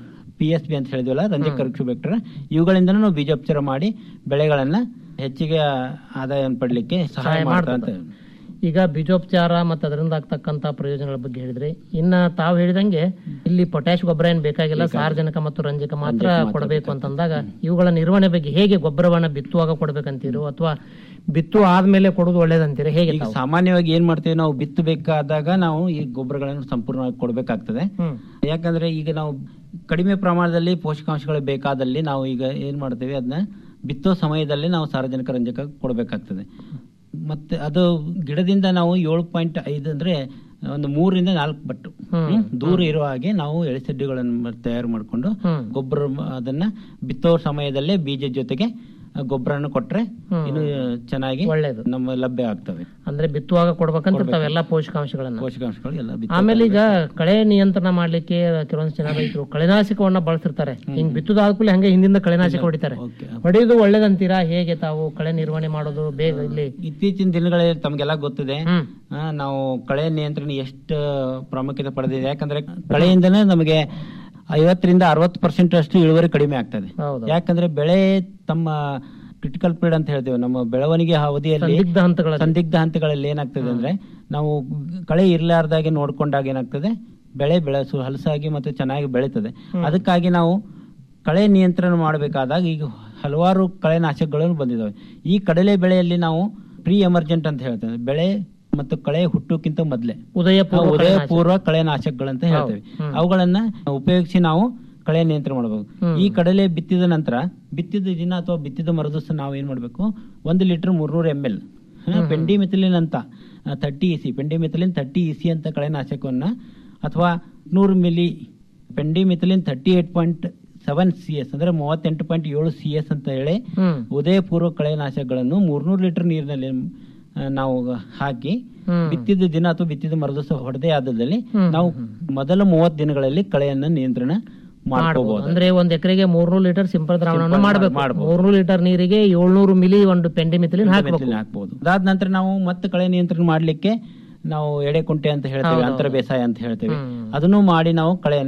ಪಿ ಎಸ್ ಬಿ ಅಂತ ಹೇಳಿದ್ವಲ್ಲ ರಂಜಕ ಕರಕ್ಷು ಬ್ಯಾಕ್ಟರ್ ಇವುಗಳಿಂದ ನಾವು ಬೀಜೋಪಚಾರ ಮಾಡಿ ಬೆಳೆಗಳನ್ನ ಹೆಚ್ಚಿಗೆ ಆದಾಯ ಪಡ್ಲಿಕ್ಕೆ ಸಹಾಯ ಸಹಾಯ ಮಾಡ್ತಾ ಅಂತ ಮಾಡ್ತದೆ. ಈಗ ಬೀಜೋಪಚಾರ ಮತ್ತು ಅದರಿಂದ ಆಗ್ತಕ್ಕಂತ ಪ್ರಯೋಜನಗಳ ಬಗ್ಗೆ ಹೇಳಿದ್ರಿ ಇನ್ನ ತಾವು ಹೇಳಿದಂಗೆ ಇಲ್ಲಿ ಪೊಟ್ಯಾಶ್ ಗೊಬ್ಬರ ಏನ್ ಬೇಕಾಗಿಲ್ಲ ಸಾರ್ವಜನಿಕ ಮತ್ತು ರಂಜಕ ಮಾತ್ರ ಕೊಡಬೇಕು ಅಂತಂದಾಗ ಇವುಗಳ ನಿರ್ವಹಣೆ ಬಗ್ಗೆ ಹೇಗೆ ಗೊಬ್ಬರವನ್ನ ಬಿತ್ತುವಾಗ ಕೊಡ್ಬೇಕಂತೀರೋ ಅಥವಾ ಬಿತ್ತು ಆದ್ಮೇಲೆ ಕೊಡುದು ಒಳ್ಳೇದಂತೀರಿ ಹೇಗೆ ಈಗ ತಾವು? ಸಾಮಾನ್ಯವಾಗಿ ಏನ್ ಮಾಡ್ತೇವೆ ನಾವು ಬಿತ್ತಬೇಕಾದಾಗ ನಾವು ಈ ಗೊಬ್ಬರಗಳನ್ನು ಸಂಪೂರ್ಣವಾಗಿ ಕೊಡ್ಬೇಕಾಗ್ತದೆ ಹ್ಮ್ ಯಾಕಂದ್ರೆ ಈಗ ನಾವು ಕಡಿಮೆ ಪ್ರಮಾಣದಲ್ಲಿ ಪೋಷಕಾಂಶಗಳು ಬೇಕಾದಲ್ಲಿ ನಾವು ಈಗ ಏನ್ ಮಾಡ್ತೇವೆ ಅದನ್ನ ಬಿತ್ತೋ ಸಮಯದಲ್ಲಿ ನಾವು ಸಾರ್ವಜನಿಕ ರಂಜಕ ಕೊಡಬೇಕಾಗ್ತದೆ ಮತ್ತೆ ಅದು ಗಿಡದಿಂದ ನಾವು ಏಳು ಪಾಯಿಂಟ್ ಐದು ಅಂದ್ರೆ ಒಂದು ಮೂರರಿಂದ ನಾಲ್ಕು ಬಟ್ಟು ಹ್ಮ್. ಹ್ಮ್, ದೂರ ಇರೋ ಹಾಗೆ ನಾವು ಎಳೆಸಡ್ಡಿಗಳನ್ನು ತಯಾರು ಮಾಡಿಕೊಂಡು ಹ್ಮ್. ಗೊಬ್ಬರ ಮ- ಅದನ್ನ ಬಿತ್ತೋ ಸಮಯದಲ್ಲೇ ಬೀಜದ ಜೊತೆಗೆ ಗೊಬ್ಬರನ್ನು ಕೊಟ್ರೆ ಹ್ಮ್. ಇನ್ನು ಚೆನ್ನಾಗಿ ಒಳ್ಳೇದು. ನಮ್ಮ ಲಭ್ಯ ಆಗ್ತವೆ ಅಂದ್ರೆ ಬಿತ್ತುವಾಗ ಕೊಡ್ಬೇಕಂತ ಕೊಡ್ಬೇಕು. ತಾವೆಲ್ಲ ಪೋಷಕಾಂಶಗಳನ್ನ ಪೋಷಕಾಂಶಗಳು ಎಲ್ಲ ಬಿತ್ತೋ ಆಮೇಲೆ ಈಗ ಕಳೆ ನಿಯಂತ್ರಣ ಮಾಡ್ಲಿಕ್ಕೆ ಕೆಲವೊಂದು ಜನ ರೈತರು ಕಳೆನಾಶಕವನ್ನ ಬಳಸಿರ್ತಾರೆ ಹಿಂಗ್ ಬಿತ್ತುದಾದ್ಕೂಲೆ ಹಂಗೆ ಹಿಂದಿಂದ ಕಳೆನಾಶಕ ಹೊಡಿತಾರೆ ಓಕೆ. ಹೊಡೆಯೋದು ಒಳ್ಳೇದಂತೀರಾ ಹೇಗೆ ತಾವು ಕಳೆ ನಿರ್ವಹಣೆ ಮಾಡೋದು ಬೇಗ ಇಲ್ಲಿ ಇತ್ತೀಚಿನ ದಿನಗಳಲ್ಲಿ ತಮಗೆಲ್ಲ ಗೊತ್ತಿದೆ ಹ್ಮ್ ಆ, ನಾವು ಕಳೆ ನಿಯಂತ್ರಣ ಎಷ್ಟು ಪ್ರಾಮುಖ್ಯತೆ ಪಡೆದಿದೆ ಯಾಕಂದ್ರೆ ಕಳೆಯಿಂದನೇ ನಮಗೆ ಐವತ್ತರಿಂದ ಅರವತ್ತು ಪರ್ಸೆಂಟ್ ಅಷ್ಟು ಇಳುವರಿ ಕಡಿಮೆ ಆಗ್ತದೆ ಹೌದು ಯಾಕಂದ್ರೆ ಬೆಳೆ ತಮ್ಮ ಕ್ರಿಟಿಕಲ್ ಪೀರಿಯಡ್ ಅಂತ ಹೇಳ್ತೇವೆ ನಮ್ಮ ಬೆಳವಣಿಗೆ ಅವಧಿಯಲ್ಲಿ ಸಂದಿಗ್ಧ ಹಂತಗಳ ಸಂದಿಗ್ಧ ಹಂತಗಳಲ್ಲಿ ಏನಾಗ್ತದೆ ಅಂದ್ರೆ ನಾವು ಕಳೆ ಇರ್ಲಾರ್ದಾಗೆ ನೋಡ್ಕೊಂಡಾಗ ಏನಾಗ್ತದೆ ಬೆಳೆ ಬೆಳೆಸು ಹಲಸಾಗಿ ಮತ್ತೆ ಚೆನ್ನಾಗಿ ಬೆಳೀತದೆ ಅದಕ್ಕಾಗಿ ನಾವು ಕಳೆ ನಿಯಂತ್ರಣ ಮಾಡಬೇಕಾದಾಗ ಈಗ ಹಲವಾರು ಕಳೆನಾಶಕಗಳು ಬಂದಿದ್ದಾವೆ ಈ ಕಡಲೆ ಬೆಳೆಯಲ್ಲಿ ನಾವು ಪ್ರೀ ಎಮರ್ಜೆಂಟ್ ಅಂತ ಹೇಳ್ತೇವೆ ಬೆಳೆ ಮತ್ತು ಕಳೆ ಹುಟ್ಟೋಕ್ಕಿಂತ ಮೊದಲೇ ಉದಯ ಪೂರ್ವ ಉದಯ ಕಳೆನಾಶಕ. ಪೂರ್ವ ಕಳೆನಾಶಕಗಳಂತ ಹೇಳ್ತೇವೆ ಹ್ಮ್. ಅವುಗಳನ್ನ ಉಪಯೋಗಿಸಿ ನಾವು ಕಳೆ ನಿಯಂತ್ರಣ ಮಾಡಬೇಕು ಹ್ಮ್. ಈ ಕಡಲೆ ಬಿತ್ತಿದ ನಂತರ ಬಿತ್ತಿದ ದಿನ ಅಥವಾ ಬಿತ್ತಿದ ಮರುದಿವಸ ನಾವು ಏನ್ ಮಾಡಬೇಕು ಒಂದು ಲೀಟರ್ ಮೂರ್ನೂರು ಎಂ ಎಲ್ ಪೆಂಡಿಮಿಥಿಲಿನ್ ಅಂತ thirty EC pendimethalin thirty EC ಅಂತ ಕಳೆನಾಶಕವನ್ನ ಅಥವಾ ನೂರು milli pendimethalin thirty eight point seven C S ಅಂದ್ರೆ ಮೂವತ್ತೆಂಟು ಪಾಯಿಂಟ್ ಏಳು ಸಿ ಎಸ್ ಅಂತ ಹೇಳಿ ಹ್ಮ್ ಉದಯ ಪೂರ್ವ ಕಳೆನಾಶಕಗಳನ್ನು ಮೂರ್ನೂರು ಲೀಟರ್ ನೀರಿನಲ್ಲಿ ಆ, ನಾವು ಹಾಕಿ ಹ್ಮ್. ಬಿತ್ತಿದ ದಿನ ಅಥವಾ ಬಿತ್ತಿದ ಮರುದಿವಸ ಹೊಡೆದೇ ಆದಲ್ಲಿ ಹ್ಮ್. ನಾವು ಮೊದಲ ಮೂವತ್ ದಿನಗಳಲ್ಲಿ ಕಳೆಯನ್ನ ನಿಯಂತ್ರಣ ಮಾಡ್ಬೋದು ಮಾಡ್ಕೋಬಹುದು ಅಂದ್ರೆ ಒಂದ್ ಎಕರೆಗೆ ಮೂರ್ನೂರು ಲೀಟರ್ ಸಿಂಪಲ್ ದ್ರಾವಣವನ್ನು ಸಿಂಪಲ್ ಮಾಡಬೇಕು ಮಾಡ್ಬೋದು. ಮೂರ್ನೂರು ಲೀಟರ್ ನೀರಿಗೆ ಏಳ್ನೂರು ಮಿಲಿ ಒಂದು ಪೆಂಡಿಮಿಥಿಲಿನ್ ಹಾಕ್ಬೇಕು ಹಾಕ್ಬಹುದು ಅದಾದ ನಂತರ ನಾವು ಮತ್ತೆ ಕಳೆ ನಿಯಂತ್ರಣ ಮಾಡ್ಲಿಕ್ಕೆ ನಾವು ಎಡೆಕುಂಟೆ ಅಂತ ಹೇಳ್ತೇವೆ ಹೌದು, ಅಂತರ ಹೌದು. ಬೇಸಾಯ ಅಂತ ಹೇಳ್ತೇವೆ ಹ್ಮ್. ಅದನ್ನು ಮಾಡಿ ನಾವು ಕಳೆಯನ್ನ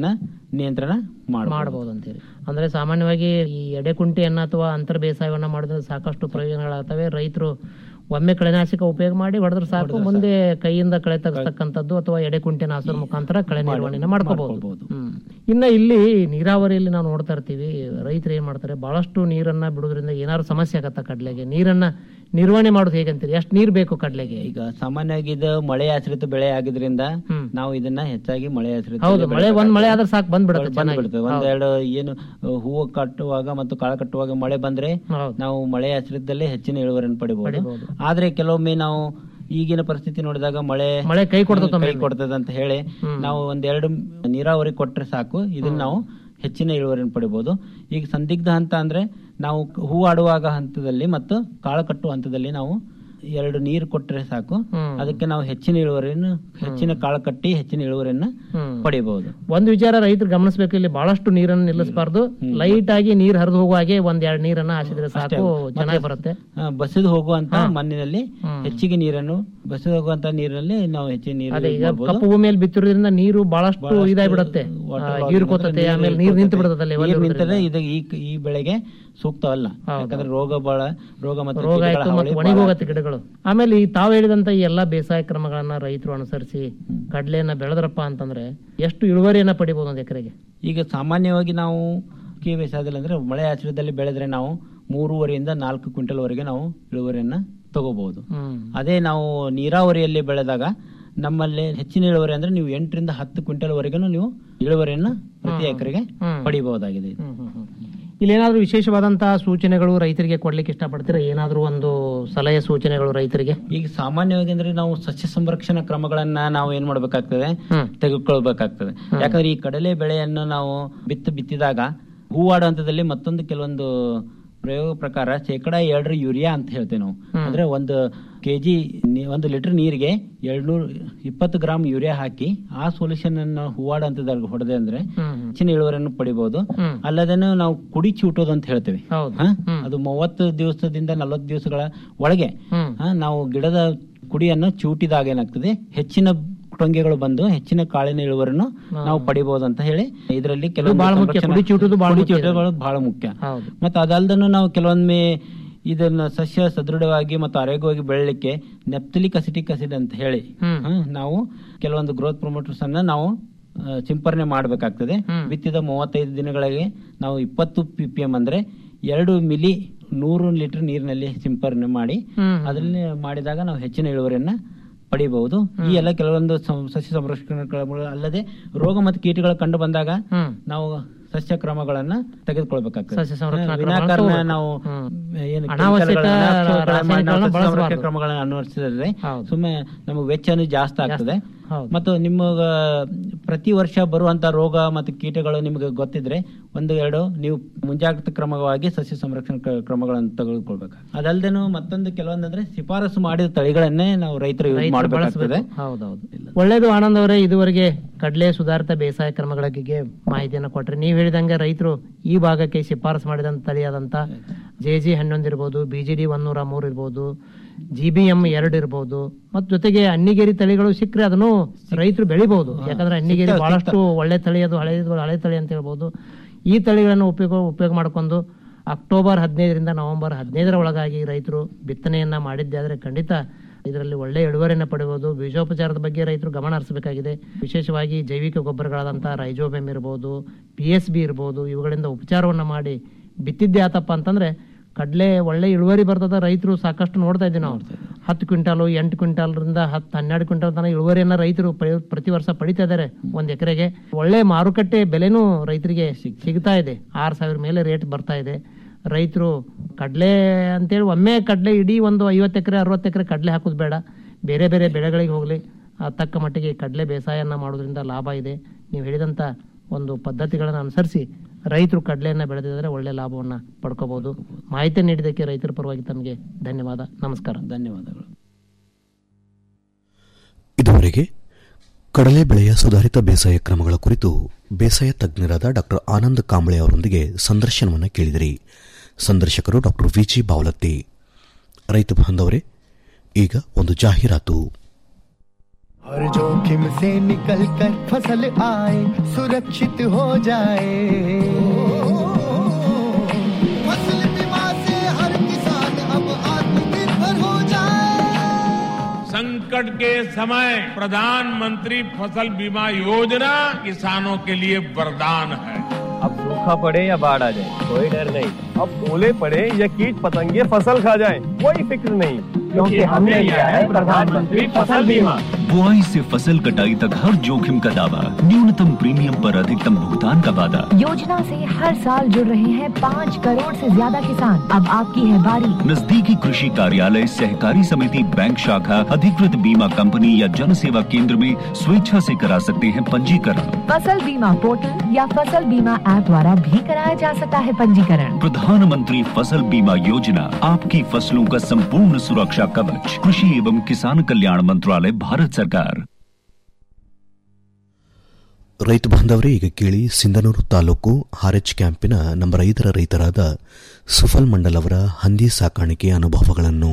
ನಿಯಂತ್ರಣ ಮಾಡಬಹುದು ಮಾಡಬಹುದು ಅಂತೇಳಿ ಅಂದ್ರೆ ಸಾಮಾನ್ಯವಾಗಿ ಈ ಎಡೆಕುಂಟೆಯನ್ನ ಅಥವಾ ಅಂತರ್ ಬೇಸಾಯವನ್ನ ಮಾಡಿದ್ರೆ ಸಾಕಷ್ಟು ಪ್ರಯೋಜನಗಳಾಗ್ತವೆ ರೈತರು ಒಮ್ಮೆ ಕಳೆನಾಶಕ ಉಪಯೋಗ ಮಾಡಿ ಹೊಡೆದ್ರೆ ಸಾಕು ಮುಂದೆ ಕೈಯಿಂದ ಕಳೆ ತೆಗೆಸ್ತಕ್ಕಂಥದ್ದು ಅಥವಾ ಎಡೆಕುಂಟೆ ನಾಸರ ಮುಖಾಂತರ ಕಳೆ ನಿರ್ವಹಣೆ ಮಾಡ್ಕೋಬಹುದು ಹ್ಮ್. ಇನ್ನ ಇಲ್ಲಿ ನೀರಾವರಿಯಲ್ಲಿ ನಾವು ನೋಡ್ತಾ ಇರ್ತೀವಿ ರೈತರು ಏನ್ ಮಾಡ್ತಾರೆ ಬಹಳಷ್ಟು ನೀರನ್ನ ಬಿಡೋದ್ರಿಂದ ಏನಾದ್ರು ಸಮಸ್ಯೆ ಆಗತ್ತ ಕಡ್ಲೆಗೆ ನೀರನ್ನ ನಿರ್ವಹಣೆ ಮಾಡೋದು ಹೇಗಂತೀರಿ ಎಷ್ಟು ನೀರ್ ಬೇಕು ಕಡ್ಲೆಗೆ ಈಗ ಸಾಮಾನ್ಯವಾಗಿ ಇದು ಮಳೆ ಆಶ್ರಿತ ಬೆಳೆ ಆಗಿದ್ರಿಂದ ನಾವು ಇದನ್ನ ಹೆಚ್ಚಾಗಿ ಮಳೆ ಆಶ್ರಿತ ಹೌದು ಬೆಳೆ ಮಳೆ ಒಂದ್ ಮಳೆ ಆದ್ರೆ ಸಾಕು ಬಂದ್ಬಿಡುತ್ತೆ ಚೆನ್ನಾಗಿ ಬಂದ್ಬಿಡ್ತದೆ ಒಂದೆರಡು ಏನು ಹೂವು ಕಟ್ಟುವಾಗ ಮತ್ತು ಕಾಳು ಕಟ್ಟುವಾಗ ಮಳೆ ಬಂದ್ರೆ ನಾವು ಮಳೆ ಆಶ್ರಿತದಲ್ಲೇ ಹೆಚ್ಚಿನ ಇಳುವರಿಯನ್ನು ಪಡಿಬಹುದು ಆದ್ರೆ ಕೆಲವೊಮ್ಮೆ ನಾವು ಈಗಿನ ಪರಿಸ್ಥಿತಿ ನೋಡಿದಾಗ ಮಳೆ ಮಳೆ ಕೈ ಕೊಡ್ತದೆ ಕೈ ಕೊಡ್ತದೆ ಅಂತ ಹೇಳಿ ನಾವು ಒಂದೆರಡು ನೀರಾವರಿ ಕೊಟ್ರೆ ಸಾಕು ಇದನ್ನ ನಾವು ಹೆಚ್ಚಿನ ಇಳುವರಿಯನ್ನು ಪಡಿಬಹುದು ಈಗ ಸಂದಿಗ್ಧ ಹಂತ ಅಂದ್ರೆ ನಾವು ಹೂ ಆಡುವಾಗ ಹಂತದಲ್ಲಿ ಮತ್ತು ಕಾಳು ಕಟ್ಟುವ ಹಂತದಲ್ಲಿ ನಾವು ಎರಡು ನೀರು ಕೊಟ್ರೆ ಸಾಕು ಅದಕ್ಕೆ ನಾವು ಹೆಚ್ಚಿನ ಇಳುವರಿಯನ್ನು ಹೆಚ್ಚಿನ ಕಾಳು ಕಟ್ಟಿ ಹೆಚ್ಚಿನ ಇಳುವರಿಯನ್ನ ಪಡಿಬಹುದು ಒಂದು ವಿಚಾರ ರೈತರು ಗಮನಿಸಬೇಕು ಇಲ್ಲಿ ಬಹಳಷ್ಟು ನೀರನ್ನು ನಿಲ್ಲಿಸಬಾರ್ದು ಲೈಟ್ ಆಗಿ ನೀರ್ ಹರಿದು ಹೋಗುವ ಹಾಗೆ ಒಂದ್ ಎರಡ್ ನೀರನ್ನ ಹಾಸಿದ್ರೆ ಸಾಕು ಚೆನ್ನಾಗಿ ಬರುತ್ತೆ ಆ, ಬಸಿದು ಹೋಗುವಂತ ಮಣ್ಣಿನಲ್ಲಿ ಹೆಚ್ಚಿಗೆ ನೀರನ್ನು ಬಸಿದು ಹೋಗುವಂತ ನೀರಿನಲ್ಲಿ ನಾವು ಹೆಚ್ಚಿನ ಅದೇ ಈಗ ನೀರು ಕಪ್ಪು ಭೂಮಿಯಲ್ಲಿ ಬಿತ್ತಿರೋದ್ರಿಂದ ನೀರು ಬಹಳಷ್ಟು ಇದಾಗ್ಬಿಡುತ್ತೆ ಹೀರ್ಕೋತತೆ ಆಮೇಲೆ ನೀರ್ ನಿಂತು ಬಿಡುತ್ತೆ ಲೆವೆಲ್ ನೀರು ನಿಂತರೆ ಇದು ಈ ಈ ಬೆಳೆಗೆ ಸೂಕ್ತವಲ್ಲ ಯಾಕಂದ್ರೆ ರೋಗ ಬಹಳ ರೋಗ ಮತ್ತು ರೋಗ ಕೀಟಗಳ ಆಯ್ತು ಹಾವಳಿ ಮತ್ತೆ ಒಣಗೋಗತ್ತೆ ಗಿಡಗಳು ಆಮೇಲೆ ಈ ತಾವು ಹೇಳಿದಂತ ಈ ಎಲ್ಲಾ ಬೇಸಾಯ ಕ್ರಮಗಳನ್ನ ರೈತರು ಅನುಸರಿಸಿ ಕಡ್ಲೆಯನ್ನ ಬೆಳೆದ್ರಪ್ಪ ಅಂತಂದ್ರೆ ಎಷ್ಟು ಇಳುವರಿಯನ್ನ ಪಡಿಬಹುದು ಒಂದ್ ಎಕರೆಗೆ ಈಗ ಸಾಮಾನ್ಯವಾಗಿ ನಾವು ಕಿ ಬೇಸಾಯದಲ್ಲಿ ಅಂದ್ರೆ ಮಳೆ ಆಶ್ರಯದಲ್ಲಿ ಬೆಳೆದ್ರೆ ನಾವು ಮೂರುವರೆಯಿಂದ ನಾಲ್ಕು ಕ್ವಿಂಟಲ್ ವರೆಗೆ ನಾವು ಇಳುವರಿಯನ್ನ ತಗೋಬಹುದು ಅದೇ ನಾವು ನೀರಾವರಿಯಲ್ಲಿ ಬೆಳೆದಾಗ ನಮ್ಮಲ್ಲಿ ಹೆಚ್ಚಿನ ಇಳುವರಿ ಅಂದ್ರೆ ನೀವು ಎಂಟರಿಂದ ಹತ್ತು ಕ್ವಿಂಟಲ್ ವರೆಗೂ ನೀವು ಇಳುವರಿಯನ್ನ ಪ್ರತಿ ಎಕರೆಗೆ ಪಡಿಬಹುದಾಗಿದೆ ಇಲ್ಲಿ ಏನಾದ್ರು ವಿಶೇಷವಾದಂತಹ ಸೂಚನೆಗಳು ರೈತರಿಗೆ ಕೊಡ್ಲಿಕ್ಕೆ ಇಷ್ಟಪಡ್ತೀರಾ ಏನಾದ್ರು ಒಂದು ಸಲಹೆ ಸೂಚನೆಗಳು ರೈತರಿಗೆ ಈಗ ಸಾಮಾನ್ಯವಾಗಿ ಅಂದ್ರೆ ನಾವು ಸಸ್ಯ ಸಂರಕ್ಷಣಾ ಕ್ರಮಗಳನ್ನ ನಾವು ಏನ್ ಮಾಡ್ಬೇಕಾಗ್ತದೆ ತೆಗೆದುಕೊಳ್ಬೇಕಾಗ್ತದೆ ಯಾಕಂದ್ರೆ ಈ ಕಡಲೆ ಬೆಳೆಯನ್ನು ನಾವು ಬಿತ್ತು ಬಿತ್ತಿದಾಗ ಹೂವಾಡ ಹಂತದಲ್ಲಿ ಮತ್ತೊಂದು ಕೆಲವೊಂದು ಪ್ರಯೋಗ ಪ್ರಕಾರ ಶೇಕಡ ಎರಡರ ಯೂರಿಯಾ ಅಂತ ಹೇಳ್ತೇವೆ ನಾವು ಅಂದ್ರೆ ಒಂದು ಕೆಜಿ ಒಂದು ಲೀಟರ್ ನೀರಿಗೆ ಎರಡ್ನೂರ ಇಪ್ಪತ್ತು ಗ್ರಾಮ್ ಯೂರಿಯಾ ಹಾಕಿ ಆ ಸೊಲ್ಯೂಷನ್ ಅನ್ನು ಹೂವಾಡ ಹಂತದಲ್ಲಿ ಹೊಡೆದೆ ಅಂದ್ರೆ ಹೆಚ್ಚಿನ ಇಳುವರಿಯನ್ನು ಪಡಿಬಹುದು ಅಲ್ಲದೆ ನಾವು ಕುಡಿ ಚೂಟೋದು ಅಂತ ಹೇಳ್ತೇವೆ ಹಾ? ಅದು ಮೂವತ್ತು ದಿವಸದಿಂದ ನಲವತ್ತು ದಿವಸಗಳ ಒಳಗೆ ಹಾ, ನಾವು ಗಿಡದ ಕುಡಿಯನ್ನು ಚೂಟಿದಾಗ ಏನಾಗ್ತದೆ ಹೆಚ್ಚಿನ ಟೊಂಗೆಗಳು ಬಂದು ಹೆಚ್ಚಿನ ಕಾಳಿನ ಇಳುವರಿಯನ್ನು ನಾವು ಪಡಿಬಹುದು ಅಂತ ಹೇಳಿ ಇದರಲ್ಲಿ ಕೆಲವೊಂದು ಬಹಳ ಮುಖ್ಯ. ಸಂರಕ್ಷಣಾ- ಕುಡಿ ಚೂಟುದು ಬಹಳ ಕುಡಿ ಮುಖ್ಯ ಚೂಟುಗಳು ಬಹಳ ಮುಖ್ಯ ಹೌದು ಮತ್ತೆ ಅದಲ್ದನು ನಾವು ಕೆಲವೊಮ್ಮೆ ಇದನ್ನ ಸಸ್ಯ ಸದೃಢವಾಗಿ ಮತ್ತು ಆರೋಗ್ಯವಾಗಿ ಬೆಳಲಿಕ್ಕೆ ನೆಪ್ತಲಿಕ್ ಅಸಿಟಿಕ್ ಅಸಿಡ್ ಅಂತ ಹೇಳಿ ಹ್ಮ್, ನಾವು ಕೆಲವೊಂದು ಗ್ರೋತ್ ಪ್ರೊಮೋಟರ್ಸ್ ಅನ್ನ ನಾವು ಆ, ಸಿಂಪರಣೆ ಮಾಡಬೇಕಾಗ್ತದೆ ಬಿತ್ತಿದ ಮೂವತ್ತೈದು ದಿನಗಳಿಗೆ ನಾವು ಇಪ್ಪತ್ತು ಪಿ ಪಿ ಎಂ ಅಂದ್ರೆ ಎರಡು ಮಿಲಿ ನೂರು ಲೀಟರ್ ನೀರಿನಲ್ಲಿ ಸಿಂಪರಣೆ ಮಾಡಿ ಅದನ್ನೇ ಮಾಡಿದಾಗ ನಾವು ಹೆಚ್ಚಿನ ಇಳುವರಿಯನ್ನ ಪಡಿಬಹುದು ಈ ಎಲ್ಲ ಕೆಲವೊಂದು ಸಂ- ಸಸ್ಯ ಸಂರಕ್ಷಣಾ ಕ್ರಮಗಳು ಅಲ್ಲದೆ ರೋಗ ಮತ್ತು ಕೀಟಗಳು ಕಂಡು ಬಂದಾಗ ನಾವು ಸಸ್ಯ ಕ್ರಮಗಳನ್ನ ತೆಗೆದುಕೊಳ್ಬೇಕಾಗ್ತದೆ ಸಸ್ಯ ಸಂರಕ್ಷಣಾ ವಿನಾಕಾರಣ ಕ್ರಮಗಳನ್ನ ನಾವು ಏನು ಅನಾವಶ್ಯಕ ಕೆಮಿಕಲ್ಗಳನ್ನ, ಅನಾವಶ್ಯಕಗಳನ್ನ ಮಾಡಿ ನಾವು ರಾಸಾಯನಿಕಗಳನ್ನ ಸಸ್ಯ ಸಂರಕ್ಷಣಾ ಬಳಸಬಾರ್ದು. ಕ್ರಮಗಳನ್ನ ಅನುಸರಿಸಿದ್ರೆ ಸುಮ್ಮನೆ ನಮಗೆ ವೆಚ್ಚನೂ ಜಾಸ್ತಿ ಆಗ್ತದೆ ಹೌದು. ಮತ್ತು ನಿಮಗ ಪ್ರತಿ ವರ್ಷ ಬರುವಂತ ರೋಗ ಮತ್ತು ಕೀಟಗಳು ನಿಮಗೆ ಗೊತ್ತಿದ್ರೆ ಒಂದು ಎರಡು ನೀವು ಮುಂಜಾಗ್ರತಾ ಕ್ರಮವಾಗಿ ಸಸ್ಯ ಸಂರಕ್ಷಣಾ ಕ್ರ- ಕ್ರಮಗಳನ್ನು ತೆಗೆದುಕೊಳ್ಬೇಕು ಅದಲ್ದೇನು ಮತ್ತೊಂದು ಕೆಲವೊಂದಂದ್ರೆ ಶಿಫಾರಸು ಮಾಡಿದ ತಳಿಗಳನ್ನೇ ನಾವು ರೈತರು ಯೂಸ್ ರೈತರು ಮಾಡಬೇಕಾಗ್ತದೆ ಬಳಸ್ಬೇಕು. ಹೌದೌದು ಒಳ್ಳೇದು ಆನಂದ್ ಅವರೇ ಇದುವರೆಗೆ ಕಡಲೆ ಸುಧಾರಿತ ಬೇಸಾಯ ಕ್ರಮಗಳ ಬಗ್ಗೆ ಮಾಹಿತಿಯನ್ನು ಕೊಟ್ರಿ ನೀವು ಹೇಳಿದಂಗೆ ರೈತರು ಈ ಭಾಗಕ್ಕೆ ಶಿಫಾರಸು ಮಾಡಿದಂತ ತಳಿಯಾದಂತ ಜೆ ಜಿ ಹನ್ನೊಂದು ಇರ್ಬೋದು ಬಿ ಜಿ ಡಿ ಒನ್ನೂರ ಮೂರು ಇರ್ಬೋದು ಜಿ ಬಿ ಎಂ ಎರಡು ಇರ್ಬೋದು ಮತ್ ಜೊತೆಗೆ ಅನ್ನಿಗೇರಿ ತಳಿಗಳು ಸಿಕ್ಕರೆ ಅದನ್ನು ರೈತರು ಬೆಳಿಬಹುದು ಯಾಕಂದ್ರೆ ಅನ್ನಿಗೇರಿ ಸಿಗ್ತಾವೆ, ಬಹಳಷ್ಟು ಒಳ್ಳೆ ತಳಿ ಅದು ಹಳೆ ಹಳೆ ತಳಿ ಅಂತ ಹೇಳ್ಬೋದು ಈ ತಳಿಗಳನ್ನು ಉಪಯೋಗ ಉಪಯೋಗ ಮಾಡಿಕೊಂಡು ಅಕ್ಟೋಬರ್ ಹದಿನೈದರಿಂದ ನವೆಂಬರ್ ಹದಿನೈದರ ಒಳಗಾಗಿ ರೈತರು ಬಿತ್ತನೆಯನ್ನ ಮಾಡಿದ್ದೆ ಆದ್ರೆ ಖಂಡಿತ ಇದರಲ್ಲಿ ಒಳ್ಳೆ ಇಳುವರಿಯನ್ನು ಪಡೆಯಬಹುದು ಬೀಜೋಪಚಾರದ ಬಗ್ಗೆ ರೈತರು ಗಮನ ಹರಿಸಬೇಕಾಗಿದೆ ವಿಶೇಷವಾಗಿ ಜೈವಿಕ ಗೊಬ್ಬರಗಳಾದಂತಹ ರೈಜೋಬೆಮ್ ಇರ್ಬೋದು ಪಿ ಎಸ್ ಬಿ ಇರ್ಬೋದು ಇವುಗಳಿಂದ ಉಪಚಾರವನ್ನ ಮಾಡಿ ಬಿತ್ತಿದ್ದೆ ಆತಪ್ಪ ಅಂತಂದ್ರೆ ಕಡಲೆ ಒಳ್ಳೆ ಇಳುವರಿ ಬರ್ತದ ರೈತರು ಸಾಕಷ್ಟು ನೋಡ್ತಾ ಇದ್ದೀವಿ ನಾವು ಹತ್ತು ಕ್ವಿಂಟಾಲು ಎಂಟು ಕ್ವಿಂಟಾಲ್ರಿಂದ ಹತ್ತು ಹನ್ನೆರಡು ಕ್ವಿಂಟಾಲ್ ತನಕ ಇಳುವರಿಯನ್ನ ರೈತರು ಪಡೆ- ಪ್ರತಿ ವರ್ಷ ಪಡಿತಾ ಇದ್ದಾರೆ ಒಂದ್ ಎಕರೆಗೆ ಒಳ್ಳೆ ಮಾರುಕಟ್ಟೆ ಬೆಲೆನೂ ರೈತರಿಗೆ ಸಿಗ್ತಾ ಇದೆ ಆರು ಸಾವಿರ ಮೇಲೆ ರೇಟ್ ಬರ್ತಾ ಇದೆ ರೈತರು ಕಡಲೆ ಅಂತೇಳಿ ಒಮ್ಮೆ ಕಡಲೆ ಇಡೀ ಒಂದು ಐವತ್ತು ಎಕರೆ ಅರವತ್ತು ಎಕರೆ ಕಡಲೆ ಹಾಕೋದು ಬೇಡ ಬೇರೆ ಬೇರೆ ಬೆಳೆಗಳಿಗೆ ಹೋಗಲಿ ತಕ್ಕ ಮಟ್ಟಿಗೆ ಕಡಲೆ ಬೇಸಾಯನ ಮಾಡೋದ್ರಿಂದ ಲಾಭ ಇದೆ ನೀವು ಹೇಳಿದಂತ ಒಂದು ಪದ್ಧತಿಗಳನ್ನು ಅನುಸರಿಸಿ ರೈತರು ಕಡಲೆಯನ್ನ ಬೆಳೆದಿದ್ರೆ ಒಳ್ಳೆ ಲಾಭವನ್ನ ಪಡ್ಕೋಬಹುದು ಮಾಹಿತಿ ನೀಡಿದ್ದಕ್ಕೆ ರೈತರ ಪರವಾಗಿ ತಮಗೆ ಧನ್ಯವಾದ ನಮಸ್ಕಾರ ಧನ್ಯವಾದಗಳು ಇದುವರೆಗೆ ಕಡಲೆ ಬೆಳೆಯ ಸುಧಾರಿತ ಬೇಸಾಯ ಕ್ರಮಗಳ ಕುರಿತು ಬೇಸಾಯ ತಜ್ಞರಾದ ಡಾಕ್ಟರ್ ಆನಂದ್ ಕಾಂಬಳೆ ಅವರೊಂದಿಗೆ ಸಂದರ್ಶನವನ್ನು ಕೇಳಿದಿರಿ ಸಂದರ್ಶಕರು ಡಾಕ್ಟರ್ ವಿಜಿ ಬಾವಲತ್ತಿ ರೈತ ಬಾಂಧವರೇ ಈಗ ಒಂದು ಜಾಹೀರಾತು हर जोखिम से निकल कर फसल आए सुरक्षित हो जाए फसल बीमा से हर किसान अब आत्मनिर्भर हो जाए संकट के समय प्रधानमंत्री फसल बीमा योजना किसानों के लिए वरदान है अब सूखा पड़े या बाढ़ आ जाए कोई डर नहीं अब ओले पड़े या कीट पतंगे फसल खा जाए कोई फिक्र नहीं क्योंकि हमने लिया है प्रधानमंत्री फसल बीमा बुआई से फसल कटाई तक हर जोखिम का दावा न्यूनतम प्रीमियम पर अधिकतम भुगतान का वादा योजना से हर साल जुड़ रहे हैं पाँच करोड़ से ज्यादा किसान अब आपकी है बारी नजदीकी कृषि कार्यालय सहकारी समिति बैंक शाखा अधिकृत बीमा कंपनी या जन सेवा केंद्र में स्वेच्छा से करा सकते हैं पंजीकरण फसल बीमा पोर्टल या फसल बीमा ऐप द्वारा भी कराया जा सकता है पंजीकरण प्रधानमंत्री फसल बीमा योजना आपकी फसलों का संपूर्ण सुरक्षा कवच कृषि एवं किसान कल्याण मंत्रालय भारत सरकार ರೈತ ಬಾಂಧವರೇ ಈಗ ಕೇಳಿ ಸಿಂಧನೂರು ತಾಲೂಕು ಹಾರೆಚ್ ಕ್ಯಾಂಪಿನ ನಂಬರ್ ಐದರ ರೈತರಾದ ಸುಫಲ್ ಮಂಡಲ್ ಅವರ ಹಂದಿ ಸಾಕಾಣಿಕೆ ಅನುಭವಗಳನ್ನು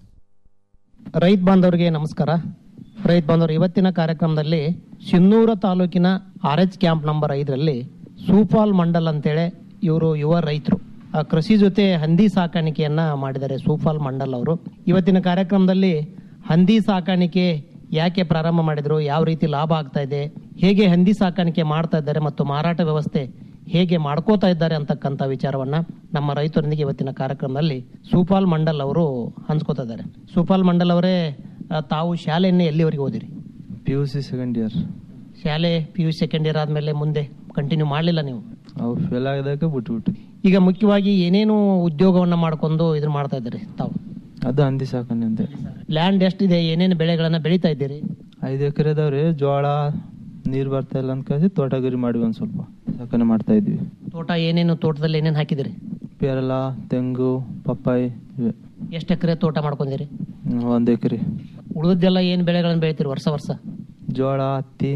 ರೈತ ಬಾಂಧವರಿಗೆ ನಮಸ್ಕಾರ ರೈತ ಬಾಂಧವರು ಇವತ್ತಿನ ಕಾರ್ಯಕ್ರಮದಲ್ಲಿ ಸಿನ್ನೂರ ತಾಲೂಕಿನ ಆರ್ ಎಚ್ ಕ್ಯಾಂಪ್ ನಂಬರ್ ಐದರಲ್ಲಿ ಸೂಪಾಲ್ ಮಂಡಲ್ ಅಂತೇಳಿ ಇವರು ಯುವ ರೈತರು ಆ ಕೃಷಿ ಜೊತೆ ಹಂದಿ ಸಾಕಾಣಿಕೆಯನ್ನ ಮಾಡಿದ್ದಾರೆ ಸೂಫಾಲ್ ಮಂಡಲ್ ಅವರು ಇವತ್ತಿನ ಕಾರ್ಯಕ್ರಮದಲ್ಲಿ ಹಂದಿ ಸಾಕಾಣಿಕೆ ಯಾಕೆ ಪ್ರಾರಂಭ ಮಾಡಿದ್ರು ಯಾವ ರೀತಿ ಲಾಭ ಆಗ್ತಾ ಇದೆ ಹೇಗೆ ಹಂದಿ ಸಾಕಾಣಿಕೆ ಮಾಡ್ತಾ ಇದ್ದಾರೆ ಮತ್ತು ಮಾರಾಟ ವ್ಯವಸ್ಥೆ ಹೇಗೆ ಮಾಡ್ಕೋತಾ ಇದ್ದಾರೆ ಅಂತಕ್ಕಂಥ ವಿಚಾರವನ್ನ ನಮ್ಮ ರೈತರೊಂದಿಗೆ ಇವತ್ತಿನ ಕಾರ್ಯಕ್ರಮದಲ್ಲಿ ಸೂಪಾಲ್ ಮಂಡಲ್ ಅವರು ಹಂಚ್ಕೋತಾ ಇದ್ದಾರೆ ಸೂಪಾಲ್ ಮಂಡಲ್ ಅವರೇ ಆ, ತಾವು ಶಾಲೆಯನ್ನೇ ಎಲ್ಲಿವರೆಗೆ ಓದಿರಿ P U C second year ಶಾಲೆ ಪಿ ಯು ಸೆಕೆಂಡ್ ಇಯರ್ ಆದ್ಮೇಲೆ ಮುಂದೆ ಕಂಟಿನ್ಯೂ ಮಾಡಲಿಲ್ಲ ನೀವು ಅವು ಫೇಲ್ ಆಗಿದಾಗ ಬಿಟ್ಬಿಟ್ಟು ಈಗ ಮುಖ್ಯವಾಗಿ ಏನೇನು ಉದ್ಯೋಗವನ್ನ ಮಾಡ್ಕೊಂಡು ಇದನ್ನ ಮಾಡ್ತಾ ಇದ್ದೀರಿ ತಾವು ಅದು ಹಂದಿ ಸಾಕಣೆ ಅಂತೆ ಲ್ಯಾಂಡ್ ಎಷ್ಟಿದೆ ಏನೇನು ಬೆಳೆಗಳನ್ನ ಬೆಳೀತಾ ಇದ್ದೀರಿ ಐದು ಎಕರೆ ಇದಾವ್ರಿ ಜೋಳ ನೀರ್ ಬರ್ತಾ ಇಲ್ಲ ಅಂತ ಕಳಿಸಿ ತೋಟಗಾರಿ ಮಾಡಿವಿ ಒಂದ್ ಸ್ವಲ್ಪ ಸಾಕಣೆ ಮಾಡ್ತಾ ಇದ್ವಿ ತೋಟ ಏನೇನು ತೋಟದಲ್ಲಿ ಏನೇನು ಹಾಕಿದಿರಿ ಪೇರಲ ತೆಂಗು ಪಪ್ಪಾಯಿ ಇವೆ ಎಷ್ಟು ಎಕರೆ ತೋಟ ಮಾಡ್ಕೊಂಡಿರಿ ಹ್ಮ್, ಒಂದ್ ಎಕರೆ ಉಳಿದೆಲ್ಲ ಏನು ಬೆಳೆಗಳನ್ನ ಬೆಳಿತೀರಿ ವರ್ಷ ವರ್ಷ ಜೋಳ ಹತ್ತಿ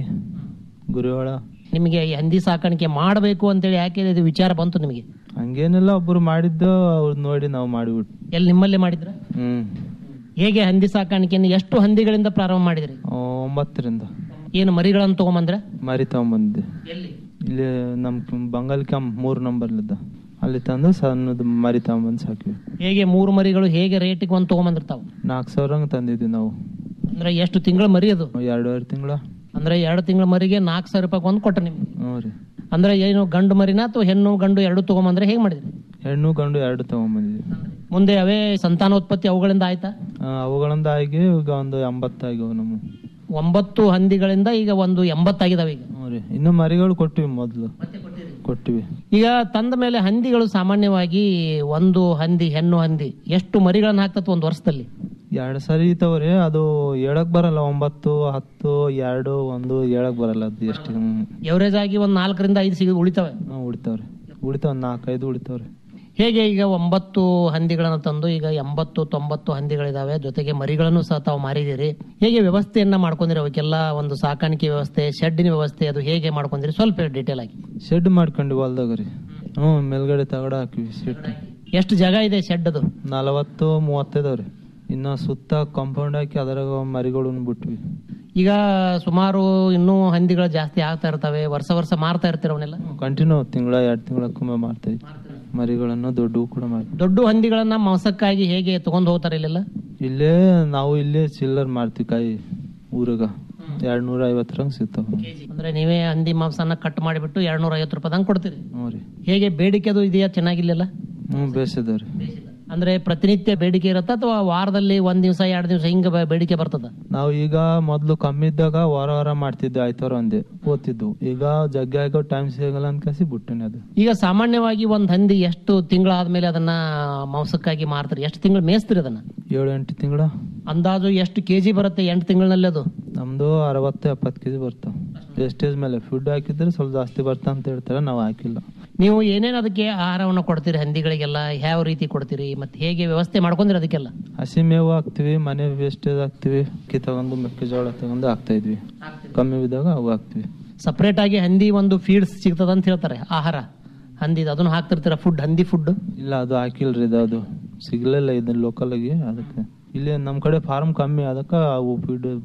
ಗುರಿವಾಳ ನಿಮಗೆ ಈ ಹಂದಿ ಸಾಕಾಣಿಕೆ ಮಾಡಬೇಕು ಅಂತೇಳಿ ಯಾಕೆ ಇದು ವಿಚಾರ ಬಂತು ನಿಮಗೆ ಹಂಗೇನಿಲ್ಲ ಒಬ್ರು ಮಾಡಿದ್ದು ಅವ್ರು ನೋಡಿ ನಾವು ಮಾಡಿಬಿಟ್ಟು ಎಲ್ಲಿ ನಿಮ್ಮಲ್ಲೇ ಮಾಡಿದ್ರ ಹ್ಮ್ ಹೇಗೆ ಹಂದಿ ಸಾಕಾಣಿಕೆಯನ್ನು ಎಷ್ಟು ಹಂದಿಗಳಿಂದ ಪ್ರಾರಂಭ ಮಾಡಿದ್ರಿ ಒಂಬತ್ತರಿಂದ ಏನು ಮರಿಗಳನ್ನು ತಗೊಂಬಂದ್ರೆ ಮರಿ ತಗೊಂಬಂದಿದ್ದೆ ಇಲ್ಲಿ ನಮ್ ಬಂಗಾಲ್ ಕ್ಯಾಂಪ್ ಮೂರ್ ನಂಬರ್ಲಿದ್ದ ಅಲ್ಲಿ ತಂದು ಸಣ್ಣದು ಮರಿ ತಗೊಂಬಂದು ಸಾಕಿವಿ ಹೇಗೆ ಮೂರು ಮರಿಗಳು ಹೇಗೆ ರೇಟಿಗೆ ಒಂದು ತಗೊಂಬಂದಿರ್ತಾವ ನಾಲ್ಕು ಸಾವಿರ ಹಂಗ್ ತಂದಿದ್ವಿ ನಾವು ಅಂದ್ರೆ ಎಷ್ಟು ತಿಂಗಳ ಮರಿ ಅದು ಎರಡೂವರೆ ತಿಂಗಳ ಅಂದ್ರೆ ಎರಡು ತಿಂಗಳ ಮರಿಗೆ ನಾಲ್ಕು ಸಾವಿರ ರೂಪಾಯಿ ಒಂದು ಕೊಟ್ಟ ನಿಮ್ಗೆ ಹ್ಞೂ ರೀ ಅಂದ್ರೆ ಏನು ಗಂಡು ಮರಿನ ಅಥವಾ ಹೆಣ್ಣು ಗಂಡು ಎರಡು ತಗೊಂಬಂದ್ರೆ ಹೇಗೆ ಮಾಡಿದ್ರಿ ಹೆಣ್ಣು ಗಂಡು ಎರಡು ತಗೊಂಬಂದಿದ್ವಿ ಮುಂದೆ ಅವೇ ಸಂತಾನೋತ್ಪತ್ತಿ ಅವುಗಳಿಂದ ಆಯ್ತಾ ಆ, ಅವುಗಳಿಂದ ಆಗಿ ಈಗ ಒಂದು ಎಂಬತ್ತಾಗಿವೆ ನಮ್ಮ ಒಂಬತ್ತು ಹಂದಿಗಳಿಂದ ಈಗ ಒಂದು ಎಂಬತ್ತಾಗಿದಾವೆ ಈಗ ಹ್ಞೂ ರೀ ಇನ್ನು ಮರಿಗಳು ಕೊಟ್ಟಿವಿ ಮೊದಲು ಕೊಟ್ಟಿವಿ ಈಗ ತಂದ ಮೇಲೆ ಹಂದಿಗಳು ಸಾಮಾನ್ಯವಾಗಿ ಒಂದು ಹಂದಿ ಹೆಣ್ಣು ಹಂದಿ ಎಷ್ಟು ಮರಿಗಳನ್ನ ಹಾಕ್ತತ್ ಒಂದು ವರ್ಷದಲ್ಲಿ ಎರಡು ಸರಿ ಇತ್ತವ್ರಿ ಅದು ಹೇಳಕ್ ಬರಲ್ಲ ಒಂಬತ್ತು ಹತ್ತು ಎರಡು ಒಂದು ಹೇಳಕ್ ಬರಲ್ಲ ಅದು ಎಷ್ಟು ಎವರೇಜ್ ಆಗಿ ಒಂದು ನಾಲ್ಕರಿಂದ ಐದು ಸಿಗ ಉಳಿತವೆ ಹ್ಞೂ ಉಳಿತಾವ್ರಿ ಉಳಿತಾವ ನಾಲ್ಕೈದು ಉಳಿತಾವ್ರಿ ಹೇಗೆ ಈಗ ಒಂಬತ್ತು ಹಂದಿಗಳನ್ನು ತಂದು ಈಗ ಎಂಬತ್ತು ತೊಂಬತ್ತು ಹಂದಿಗಳಿದಾವೆ ಜೊತೆಗೆ ಮರಿಗಳನ್ನು ಸಹ ತಾವು ಮಾರಿದಿರಿ ಹೇಗೆ ವ್ಯವಸ್ಥೆಯನ್ನ ಮಾಡ್ಕೊಂಡಿರಿ ಅವಕ್ಕೆಲ್ಲ ಒಂದು ಸಾಕಾಣಿಕೆ ವ್ಯವಸ್ಥೆ ಶೆಡ್ಡಿನ ವ್ಯವಸ್ಥೆ ಅದು ಹೇಗೆ ಮಾಡ್ಕೊಂಡಿರಿ ಸ್ವಲ್ಪ ಡೀಟೇಲ್ ಆಗಿ ಶೆಡ್ ಮಾಡ್ಕೊಂಡ್ವಿ ಹೊಲ್ದಾಗ ರೀ ಹ್ಞೂ ಮೇಲ್ಗಡೆ ತಗಡ ಹಾಕಿವಿ ಶೆಡ್ ಎಷ್ಟು ಜಾಗ ಇದೆ ಶೆಡ್ ಅದು ನಲವತ್ತು ಮೂವತ್ತೈದವ್ರಿ ಇನ್ನು ಸುತ್ತ ಕಾಂಪೌಂಡ್ ಹಾಕಿ ಅದರಾಗ ಮರಿಗಳನ್ನ ಬಿಟ್ವಿ ಈಗ ಸುಮಾರು ಇನ್ನೂ ಹಂದಿಗಳು ಜಾಸ್ತಿ ಆಗ್ತಾ ಇರ್ತವೆ ವರ್ಷ ವರ್ಷ ಮಾರ್ತಾ ಇರ್ತೀರ ಅವನ್ನೆಲ್ಲ ಕಂಟಿನ್ಯೂ ತಿಂಗಳ ಎರಡು ತಿಂಗಳಕ್ಕೊಮ್ಮೆ ಮಾಡ್ತಾ ಇದ್ವಿ ಮರಿಗಳನ್ನು ದೊಡ್ಡವು ಕೂಡ ಮಾಡ್ತೀವಿ ದೊಡ್ಡ ಹಂದಿಗಳನ್ನ ಮಾಂಸಕ್ಕಾಗಿ ಹೇಗೆ ತಗೊಂಡು ಹೋಗ್ತಾರೆ ಇಲ್ಲೆಲ್ಲ ಇಲ್ಲೇ ನಾವು ಇಲ್ಲೇ ಚಿಲ್ಲರ್ ಮಾಡ್ತೀವಿ ಕಾಯಿ ಊರಾಗ ಎರಡ್ ನೂರ ಐವತ್ತರಂಗ್ ಸಿಗ್ತಾವ ಅಂದ್ರೆ ನೀವೇ ಹಂದಿ ಮಾಂಸನ ಕಟ್ ಮಾಡಿಬಿಟ್ಟು ಎರಡ್ನೂರ ಐವತ್ತು ರೂಪಾಯಿ ಕೊಡ್ತೀರಿ ಹ್ಞೂ ರೀ ಹೇಗೆ ಬೇಡಿಕೆ ಅದು ಇದೆಯಾ ಚೆನ್ನಾಗಿಲ್ಲ ಹ್ಞೂ ಬೇಸಿದವ್ರಿ ಅಂದ್ರೆ ಪ್ರತಿನಿತ್ಯ ಬೇಡಿಕೆ ಇರುತ್ತಾ ಅಥವಾ ವಾರದಲ್ಲಿ ಒಂದ್ ದಿವಸ ಎರಡು ದಿವಸ ಹಿಂಗ ಬೆ- ಬೇಡಿಕೆ ಬರ್ತದ ನಾವು ಈಗ ಮೊದ್ಲು ಕಮ್ಮಿ ಇದ್ದಾಗ ವಾರ ವಾರ ಮಾಡ್ತಿದ್ದೆ ಆಯ್ತವಾರ ಒಂದೇ ಓದ್ತಿದ್ವು ಈಗ ಜಗ್ಗ ಆಗೋ ಟೈಮ್ ಸಿಗಲ್ಲ ಅಂತ ಕಸಿ ಬಿಟ್ಟಿನಿ ಅದು ಈಗ ಸಾಮಾನ್ಯವಾಗಿ ಒಂದ್ ಹಂದಿ ಎಷ್ಟು ತಿಂಗಳಾದ್ಮೇಲೆ ಅದನ್ನ ಮಾಂಸಕ್ಕಾಗಿ ಮಾರ್ತಾರೆ ಎಷ್ಟು ತಿಂಗಳು ಮೇಯಿಸ್ತೀರಿ ಅದನ್ನ ಏಳು ಎಂಟು ತಿಂಗಳ ಅಂದಾಜು ಎಷ್ಟು ಕೆಜಿ ಬರುತ್ತೆ ಎಂಟು ತಿಂಗಳಿನಲ್ಲಿ ಅದು ನಮ್ದು ಅರವತ್ತು ಎಪ್ಪತ್ತು ಕೆಜಿ ಬರ್ತಾವ ವೇಸ್ಟೇಜ್ ಮೇಲೆ ಫುಡ್ ಹಾಕಿದ್ರೆ ಸ್ವಲ್ಪ ಜಾಸ್ತಿ ಬರ್ತಾ ಅಂತ ಹೇಳ್ತಾರೆ ನಾವು ಹಾಕಿಲ್ಲ ನೀವು ಏನೇನು ಅದಕ್ಕೆ ಆಹಾರವನ್ನು ಕೊಡ್ತೀರಿ ಹಂದಿಗಳಿಗೆಲ್ಲ ಯಾವ ರೀತಿ ಕೊಡ್ತೀರಿ ಮತ್ತೆ ಹೇಗೆ ವ್ಯವಸ್ಥೆ ಮಾಡ್ಕೊಂಡ್ರಿ ಅದಕ್ಕೆಲ್ಲ ಹಸಿ ಮೇವು ಹಾಕ್ತಿವಿ ಮನೆ ವೇಸ್ಟೇಜ್ ಹಾಕ್ತಿವಿ ಅಕ್ಕಿ ತಗೊಂಡು ಮೆಕ್ಕೆಜೋಳ ತಗೊಂಡು ಹಾಕ್ತಾ ಇದ್ವಿ ಕಮ್ಮಿ ಬಿದ್ದಾಗ ಅವು ಹಾಕ್ತಿವಿ ಸಪ್ರೇಟ್ ಆಗಿ ಹಂದಿ ಒಂದು ಫೀಡ್ಸ್ ಸಿಗ್ತದ ಅಂತ ಹೇಳ್ತಾರೆ ಆಹಾರ ಹಂದಿ ಅದನ್ನು ಹಾಕ್ತಿರ್ತೀರ ಫುಡ್ ಹಂದಿ ಫುಡ್ ಇಲ್ಲ ಅದು ಹಾಕಿಲ್ರಿ ಇದು ಅದು ಸಿಗ್ಲಿಲ್ಲ ಇದನ್ನ ಲೋಕಲ್ ಆಗಿ ಅದಕ್ಕೆ ಇಲ್ಲಿ ನಮ್ ಕಡೆ ಫಾರ್ಮ್ ಕಮ್ಮಿ ಅದಕ್ಕೆ ಅವು ಫೀಡ್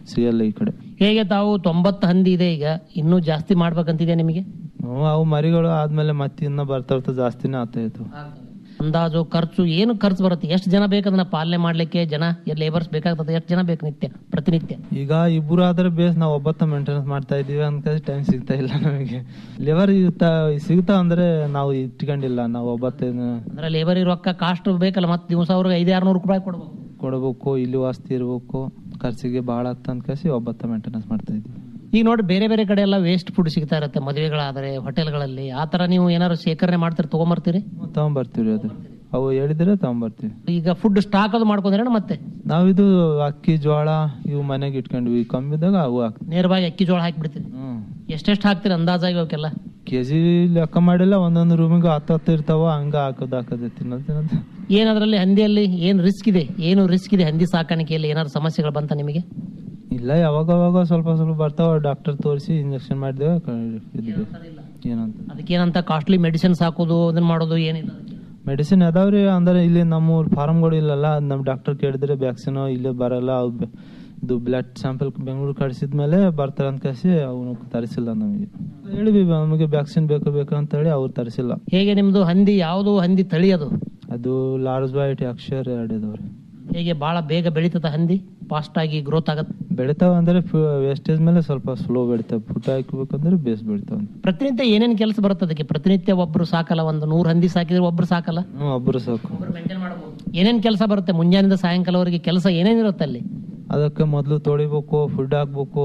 ಸಿಗಲ್ಲ ಈ ಕಡೆ ಹೇಗೆ ತಾವು ತೊಂಬತ್ತು ಹಂದಿ ಇದೆ ಈಗ ಇನ್ನೂ ಜಾಸ್ತಿ ಮಾಡ್ಬೇಕಂತಿದೆ ನಿಮಗೆ ಹ್ಮ್, ಅವು ಮರಿಗಳು ಆದ್ಮೇಲೆ ಮತ್ತೆ ಇನ್ನ ಬರ್ತಾ ಬರ್ತಾ ಜಾಸ್ತಿನೇ ಆಗ್ತಾ ಇತ್ತು ಅಂದಾಜು ಖರ್ಚು ಏನು ಖರ್ಚು ಬರುತ್ತೆ ಎಷ್ಟು ಜನ ಬೇಕು ಅದನ್ನ ಪಾಲನೆ ಮಾಡ್ಲಿಕ್ಕೆ ಜನ ಲೇಬರ್ಸ್ ಬೇಕಾಗ್ತದೆ ಎಷ್ಟು ಜನ ಬೇಕು ನಿತ್ಯ ಪ್ರತಿನಿತ್ಯ ಈಗ ಇಬ್ರು ಆದ್ರೆ ಬೇಸ್ ನಾವು ಒಬ್ಬತ್ತ ಮೇಂಟೆನೆನ್ಸ್ ಮಾಡ್ತಾ ಇದೀವಿ ಅಂತ ಟೈಮ್ ಸಿಗ್ತಾ ಇಲ್ಲ ನಮಗೆ ಲೇಬರ್ ಸಿಗ್ತಾ ಅಂದ್ರೆ ನಾವು ಇಟ್ಕೊಂಡಿಲ್ಲ ನಾವು ಒಬ್ಬತ್ತೇನು ಅಂದ್ರೆ ಲೇಬರ್ ರೊಕ್ಕ ಕಾಸ್ಟ್ ಬೇಕಲ್ಲ ಮತ್ತೆ ದಿವಸ ಅವ್ರಿಗೆ ಐದು ಆರ್ನೂರು ರೂಪಾಯಿ ಕೊಡ್ಬೇಕು ಕೊಡಬೇಕು ಇಲ್ಲಿ ವಾಸ್ತಿ ಇರ್ಬೇಕು ಖರ್ಚಿಗೆ ಭಾಳ ಆಗ್ತ ಅನ್ಕಸಿ ಒಬ್ಬತ್ತ ಮೇಂಟೆನೆನ್ಸ್ ಮಾಡ್ತಾ ಇದೀವಿ ಈಗ ನೋಡಿ ಬೇರೆ ಬೇರೆ ಕಡೆ ಎಲ್ಲ ವೇಸ್ಟ್ ಫುಡ್ ಸಿಗ್ತಾ ಇರುತ್ತೆ ಮದುವೆಗಳಾದ್ರೆ ಹೋಟೆಲ್ಗಳಲ್ಲಿ ಆ ತರ ನೀವು ಏನಾದ್ರು ಶೇಖರಣೆ ಮಾಡ್ತೀರಿ ತಗೊಂಬರ್ತೀರಿ ತಗೊಂಬರ್ತೀವಿ ಅದು ಅವು ಹೇಳಿದ್ರೆ ತಗೊಂಬರ್ತೀವಿ ಈಗ ಫುಡ್ ಸ್ಟಾಕ್ ಅದು ಮಾಡ್ಕೊಂಡ್ರೆ ಮತ್ತೆ ನಾವಿದು ಅಕ್ಕಿ ಜೋಳ ಇವು ಮನೆಗೆ ಇಟ್ಕೊಂಡ್ವಿ ಕಮ್ಮಿದಾಗ ಅವು ಹಾಕ್ತೀವಿ ನೇರವಾಗಿ ಅಕ್ಕಿ ಜೋಳ ಹಾಕ್ಬಿಡ್ತೀರಿ ಹ್ಮ್ ಎಷ್ಟೆಷ್ಟು ಹಾಕ್ತೀರಿ ಅಂದಾಜಾಗಿ ಅವಕ್ಕೆಲ್ಲ ಕೆಜಿ ಲೆಕ್ಕ ಮಾಡಿಲ್ಲ ಒಂದೊಂದು ರೂಮಿಗೆ ಹತ್ತು ಹತ್ತು ಇರ್ತಾವ ಹಂಗ ಹಾಕೋದು ಹಾಕೋದು ತಿನ್ನೋದು ತಿನ್ನೋದು ಏನ್ ಅದ್ರಲ್ಲಿ ಹಂದಿಯಲ್ಲಿ ಏನು ರಿಸ್ಕ್ ಇದೆ ಏನು ರಿಸ್ಕ್ ಇದೆ ಹಂದಿ ಸಾಕಾಣಿಕೆಯಲ್ಲಿ ಏನಾದ್ರು ಸಮಸ್ಯೆಗಳು ಬಂತ ನಿಮಗೆ ಇಲ್ಲ ಯಾವಾಗ ಅವಾಗ ಸ್ವಲ್ಪ ಸ್ವಲ್ಪ ಬರ್ತಾವ ಡಾಕ್ಟರ್ ತೋರಿಸಿ ಇಂಜೆಕ್ಷನ್ ಮಾಡಿದೇವೆ ಇದ್ವಿ ಏನಂತ ಅದಕ್ಕೇನಂತ ಕಾಸ್ಟ್ಲಿ ಮೆಡಿಸಿನ್ಸ್ ಹಾಕೋದು ಅದನ್ನ ಮಾಡೋದು ಏನಿಲ್ಲ ಮೆಡಿಸಿನ್ ಅದಾವ್ರಿ ಅಂದ್ರೆ ಇಲ್ಲಿ ನಮ್ಮ ಫಾರ್ಮ್ಗಳು ಇಲ್ಲಲ್ಲ ನಮ್ ಡಾಕ್ಟರ್ ಕೇಳಿದ್ರೆ ವ್ಯಾಕ್ಸಿನ್ ಇಲ್ಲೇ ಬರಲ್ಲ ಅವು ಬೆ- ಇದು ಬ್ಲಡ್ ಸ್ಯಾಂಪಲ್ ಬೆಂಗಳೂರು ಕಳಿಸಿದ್ಮೇಲೆ ಬರ್ತಾರೆ ಅಂತ ಕಸಿ ಅವನು ತರಿಸಿಲ್ಲ ನಮಗೆ ಹೇಳಿವಿ ನಮಗೆ ವ್ಯಾಕ್ಸಿನ್ ಬೇಕು ಬೇಕು ಅಂತ ಹೇಳಿ ಅವ್ರು ತರಿಸಿಲ್ಲ ಹೇಗೆ ನಿಮ್ದು ಹಂದಿ ಯಾವುದು ಹಂದಿ ತಳಿ ಅದು ಅದು ಲಾರ್ಜ್ ವೈಟ್ ಅಕ್ಷರ ಎರಡು ಇದಾವ್ರಿ ಹೇಗೆ ಬಹಳ ಬೇಗ ಬೆಳೀತದ ಹಂದಿ ಫಾಸ್ಟ್ ಆಗಿ ಗ್ರೋತ್ ಆಗತ್ತೆ ಬೆಳಿತಾವ ಅಂದ್ರೆ ವೇಸ್ಟೇಜ್ ಮೇಲೆ ಸ್ವಲ್ಪ ಸ್ಲೋ ಬೆಳಿತಾವ ಫುಡ್ ಹಾಕ್ಬೇಕಂದ್ರೆ ಬೇಸ್ ಬೆಳಿತಾವ ಪ್ರತಿನಿತ್ಯ ಏನೇನ್ ಕೆಲಸ ಬರುತ್ತೆ ಅದಕ್ಕೆ ಪ್ರತಿನಿತ್ಯ ಒಬ್ರು ಸಾಕಲ್ಲ ಒಂದು ನೂರು ಹಂದಿ ಸಾಕಿದ್ರೆ ಒಬ್ರು ಸಾಕಲ್ಲ ಹ್ಮ್ ಒಬ್ರು ಸಾಕು ಏನೇನ್ ಕೆಲಸ ಬರುತ್ತೆ ಮುಂಜಾನಿಂದ ಸಾಯಂಕಾಲವರೆಗೆ ಕೆಲಸ ಏನೇನಿರುತ್ತೆ ಅಲ್ಲಿ ಅದಕ್ಕೆ ಮೊದಲು ತೊಳಿಬೇಕು ಫುಡ್ ಹಾಕ್ಬೇಕು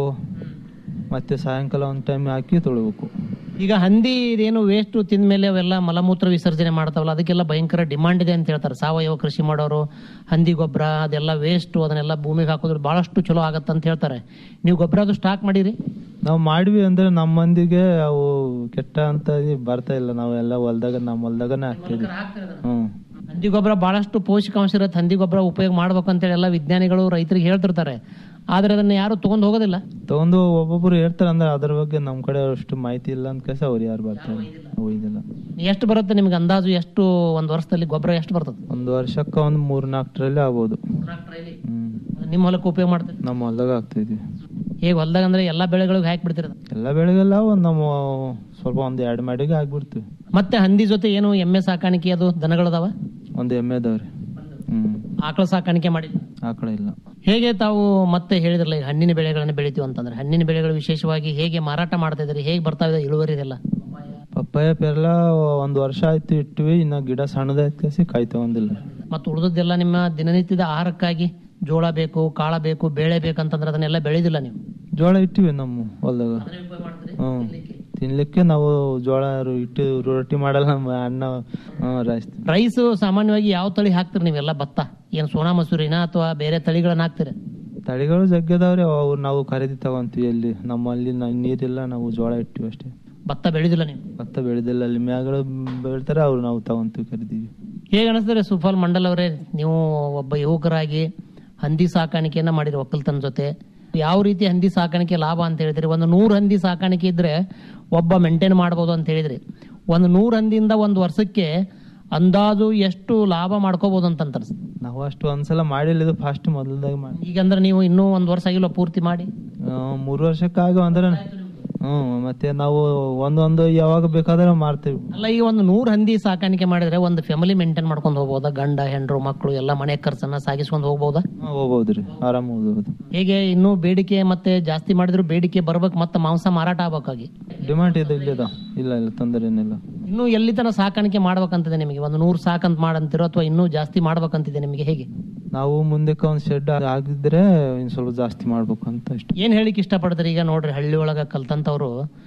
ಮತ್ತೆ ಸಾಯಂಕಾಲ ಒಂದು ಟೈಮ್ ಹಾಕಿ ತೊಳಿಬೇಕು ಈಗ ಹಂದಿ ಇದೇನು ವೇಸ್ಟ್ ತಿಂದ ಮೇಲೆ ಅವೆಲ್ಲ ಮಲಮೂತ್ರ ವಿಸರ್ಜನೆ ಮಾಡ್ತಾವಲ್ಲ ಅದಕ್ಕೆಲ್ಲ ಭಯಂಕರ ಡಿಮಾಂಡ್ ಇದೆ ಅಂತ ಹೇಳ್ತಾರೆ ಸಾವಯವ ಕೃಷಿ ಮಾಡೋರು ಹಂದಿ ಗೊಬ್ಬರ ಅದೆಲ್ಲ ವೇಸ್ಟ್ ಅದನ್ನೆಲ್ಲ ಭೂಮಿಗೆ ಹಾಕೋದ್ರೆ ಬಹಳಷ್ಟು ಚಲೋ ಆಗತ್ತೆ ಅಂತ ಹೇಳ್ತಾರೆ ನೀವು ಗೊಬ್ಬರ ಅದು ಸ್ಟಾಕ್ ಮಾಡಿರಿ ನಾವು ಮಾಡಿವಿ ಅಂದ್ರೆ ನಮ್ಮ ಮಂದಿಗೆ ಅವು ಕೆಟ್ಟ ಅಂತ ಇದ್ ಬರ್ತಾ ಇಲ್ಲ ನಾವು ಎಲ್ಲ ಹೊಲ್ದಾಗ ನಮ್ಮ ಹೊಲ್ದಾಗನೇ ಹಾಕ್ತಿದ್ವಿ ಹ್ಮ್ ಹಂದಿ ಗೊಬ್ಬರ ಬಹಳಷ್ಟು ಪೋಷಕಾಂಶ ಇರುತ್ತೆ ಹಂದಿ ಗೊಬ್ಬರ ಉಪಯೋಗ ಮಾಡ್ಬೇಕು ಅಂತೇಳಿ ಎಲ್ಲ ವಿಜ್ಞಾನಿಗಳು ರೈತರಿಗೆ ಹೇಳ್ತಿರ್ತಾರೆ ಆದ್ರೆ ಅದನ್ನ ಯಾರು ತಗೊಂಡ್ ಹೋಗೋದಿಲ್ಲ ತಗೊಂಡು ಒಬ್ಬೊಬ್ರು ಹೇಳ್ತಾರೆ ಅಂದ್ರೆ ಅದ್ರ ಬಗ್ಗೆ ನಮ್ ಕಡೆ ಅಷ್ಟು ಮಾಹಿತಿ ಇಲ್ಲ ಅಂತ ಕೇಸ ಅವ್ರು ಯಾರು ಬರ್ತಾರೆ ಒಯ್ದಿಲ್ಲ ಎಷ್ಟು ಬರುತ್ತೆ ನಿಮ್ಗೆ ಅಂದಾಜು ಎಷ್ಟು ಒಂದ್ ವರ್ಷದಲ್ಲಿ ಗೊಬ್ಬರ ಎಷ್ಟು ಬರ್ತದೆ ಒಂದು ವರ್ಷಕ್ಕೆ ಒಂದು ಮೂರ್ ನಾಲ್ಕು ಟ್ರಲ್ಲಿ ಆಗ್ಬೋದು ಹ್ಮ್ ನಿಮ್ಮ ಹೊಲಕ್ಕೆ ಉಪಯೋಗ ಮಾಡ್ತೀರಿ ನಮ್ಮ ಹೊಲ್ದಾಗ ಹಾಕ್ತಿದ್ವಿ ಹೇಗೆ ಹೊಲ್ದಾಗ ಅಂದ್ರೆ ಎಲ್ಲಾ ಬೆಳೆಗಳಿಗೆ ಹಾಕಿ ಬಿಡ್ತೀರ ಎಲ್ಲ ಬೆಳೆಗೆಲ್ಲ ಒಂದ್ ನಮ್ಮ ಸ್ವಲ್ಪ ಒಂದ್ ಎರಡು ಮಾಡಿಗೆ ಹಾಕ್ಬಿಡ್ತೀವಿ ಮತ್ತೆ ಹಂದಿ ಜೊತೆ ಏನು ಎಮ್ಮೆ ಸಾಕಾಣಿಕೆ ಅದು ದನಗಳದಾವ ಒಂದ್ ಎಮ್ಮೆ ಅದಾವ್ರಿ ಹ್ಮ್ ಆಕಳ ಸಾಕಾಣಿಕೆ ಮಾಡಿ ಆಕಳ ಇಲ್ಲ ಹೇಗೆ ತಾವು ಮತ್ತೆ ಹೇಳಿದ್ರಲ್ಲ ಈಗ ಹಣ್ಣಿನ ಬೆಳೆಗಳನ್ನು ಬೆಳಿತೀವಿ ಅಂತಂದ್ರೆ ಹಣ್ಣಿನ ಬೆಳೆಗಳು ವಿಶೇಷವಾಗಿ ಹೇಗೆ ಮಾರಾಟ ಮಾಡ್ತಾ ಇದ್ರಿ ಹೇಗೆ ಬರ್ತಾ ಇದೆ ಇಳುವರಿ ಇದೆಲ್ಲ ಪಪ್ಪಾಯ ಪೆರ್ಲ ಒಂದ್ ವರ್ಷ ಆಯ್ತು ಇಟ್ವಿ ಇನ್ನ ಗಿಡ ಸಣ್ಣದಾಯ್ತು ಕಸಿ ಕಾಯಿ ತಗೊಂಡಿಲ್ಲ ಮತ್ತು ಉಳಿದದ್ದೆಲ್ಲ ನಿಮ್ಮ ದಿನನಿತ್ಯದ ಆಹಾರಕ್ಕಾಗಿ ಜೋಳ ಬೇಕು ಕಾಳ ಬೇಕು ಬೇಳೆ ಬೇಕಂತಂದ್ರೆ ಅದನ್ನೆಲ್ಲ ಬೆಳೆದಿಲ್ಲ ನೀವು ಜೋಳ ಇಟ್ಟಿವಿ ನಮ್ಮ ಹೊಲ್ದಾಗ ಹ್ಮ್ ತಿನ್ಲಿಕ್ಕೆ ನಾವು ಜೋಳ ರು- ಇಟ್ಟು ರೊಟ್ಟಿ ಮಾಡಲ್ಲ ನಮ್ಮ ಅಣ್ಣ ರೈಸ್ ರೈಸ್ ಸಾಮಾನ್ಯವಾಗಿ ಯಾವ ತಳಿ ಹಾಕ್ತೀರಿ ನೀವೆಲ್ಲ ಭತ್ತ ಏನು ಸೋನಾ ಮಸೂರಿನ ಅಥವಾ ಬೇರೆ ತಳಿಗಳನ್ನ ಹಾಕ್ತೀರಿ ತಳಿಗಳು ಜಗ್ಗದವ್ರಿ ಅವು ನಾವು ಖರೀದಿ ತಗೊಂತೀವಿ ಅಲ್ಲಿ ನಮ್ಮಲ್ಲಿ ನ- ನೀರಿಲ್ಲ ನಾವು ಜೋಳ ಇಟ್ಟಿವಿ ಅಷ್ಟೇ ಭತ್ತ ಬೆಳೆದಿಲ್ಲ ನೀವು ಭತ್ತ ಬೆಳೆದಿಲ್ಲ ಅಲ್ಲಿ ಮ್ಯಾಗಳು ಬೆಳಿತಾರೆ ಅವ್ರು ನಾವು ತಗೊಂತೀವಿ ಖರೀದಿವಿ ಹೇಗೆ ಅನಿಸ್ತದೆ ಸುಫಾಲ್ ಮಂಡಲ್ ಅವರೇ ನೀವು ಒಬ್ಬ ಯುವಕರಾಗಿ ಹಂದಿ ಸಾಕಾಣಿಕೆಯನ್ನ ಮಾಡಿರಿ ಒಕ್ಕಲ್ತನ ಜೊತೆ ಯಾವ ರೀತಿ ಹಂದಿ ಸಾಕಾಣಿಕೆ ಲಾಭ ಅಂತ ಹೇಳಿದ್ರಿ ಒಂದು ನೂರು ಹಂದಿ ಸಾಕಾಣಿಕೆ ಇದ್ರೆ ಒಬ್ಬ ಮೇಂಟೈನ್ ಮಾಡ್ಬೋದು ಅಂತ ಹೇಳಿದ್ರಿ ಒಂದು ನೂರು ಹಂದಿಯಿಂದ ಒಂದು ವರ್ಷಕ್ಕೆ ಅಂದಾಜು ಎಷ್ಟು ಲಾಭ ಮಾಡ್ಕೋಬಹುದು ಅಂತ ಅನ್ಸುತ್ತೆ. ನಾವು ಅಷ್ಟು ಒಂದ್ಸಲ ಮಾಡಿಲ್ಲ ಇದು ಫಾಸ್ಟ್ ಮೊದಲದಾಗ ಮಾಡಿ ಈಗ ಅಂದ್ರೆ ನೀವು ಇನ್ನೂ ಒಂದ್ ವರ್ಷ ಆಗಿಲ್ಲ ಪೂರ್ತಿ ಮಾಡಿ ಆ, ಮೂರು ವರ್ಷಕ್ಕಾಗ ಅಂದ್ರೆ ಹ್ಮ್ ಮತ್ತೆ ನಾವು ಒಂದೊಂದು ಯಾವಾಗ ಬೇಕಾದ್ರೆ ಮಾರ್ತೀವಿ ಅಲ್ಲ ಈಗ ಒಂದು ನೂರು ಹಂದಿ ಸಾಕಾಣಿಕೆ ಮಾಡಿದ್ರೆ ಒಂದು ಫ್ಯಾಮಿಲಿ ಮೇಂಟೈನ್ ಮಾಡ್ಕೊಂಡು ಹೋಗ್ಬೋದಾ ಗಂಡ ಹೆಂಡ್ರು ಮಕ್ಕಳು ಎಲ್ಲ ಮನೆ ಖರ್ಚನ್ನ ಸಾಗಿಸ್ಕೊಂಡು ಹೋಗ್ಬೋದಾ ಹಾ, ಹೋಗ್ಬೋದ್ರಿ ಆರಾಮ್ ಹೋಗ್ಬೋದು ಹೇಗೆ ಇನ್ನೂ ಬೇಡಿಕೆ ಮತ್ತೆ ಜಾಸ್ತಿ ಮಾಡಿದ್ರು ಬೇಡಿಕೆ ಬರ್ಬೇಕು ಮತ್ತೆ ಮಾಂಸ ಮಾರಾಟ ಆಗ್ಬೇಕಾಗಿ ಡಿಮಾಂಡ್ ಇದೆ ಇಲ್ಲದ ಇಲ್ಲ ಇಲ್ಲ ತೊಂದರೆ ಏನಿಲ್ಲ ಇನ್ನು ಎಲ್ಲಿ ತನ ಸಾಕಾಣಿಕೆ ಮಾಡ್ಬೇಕಂತಿದೆ ನಿಮಗೆ ಒಂದು ನೂರು ಸಾಕಂತ ಮಾಡಂತಿರೋ ಅಥವಾ ಇನ್ನೂ ಜಾಸ್ತಿ ಮಾಡ್ಬೇಕಂತಿದೆ ನಿಮಗೆ ಹೇಗೆ ನಾವು ಮುಂದಕ್ಕೆ ಒಂದು ಶೆಡ್ ಆಗಿದ್ರೆ ಇನ್ ಸ್ವಲ್ಪ ಜಾಸ್ತಿ ಮಾಡ್ಬೇಕು ಅಂತ ಇಷ್ಟ ಏನ್ ಹೇಳಿಕ್ ಇಷ್ಟಪಡ್ತಾರೆ ಈಗ ನೋಡ್ರಿ ಹಳ್ಳಿ ಒಳಗ ಕಲ್ತಂತವ್ರು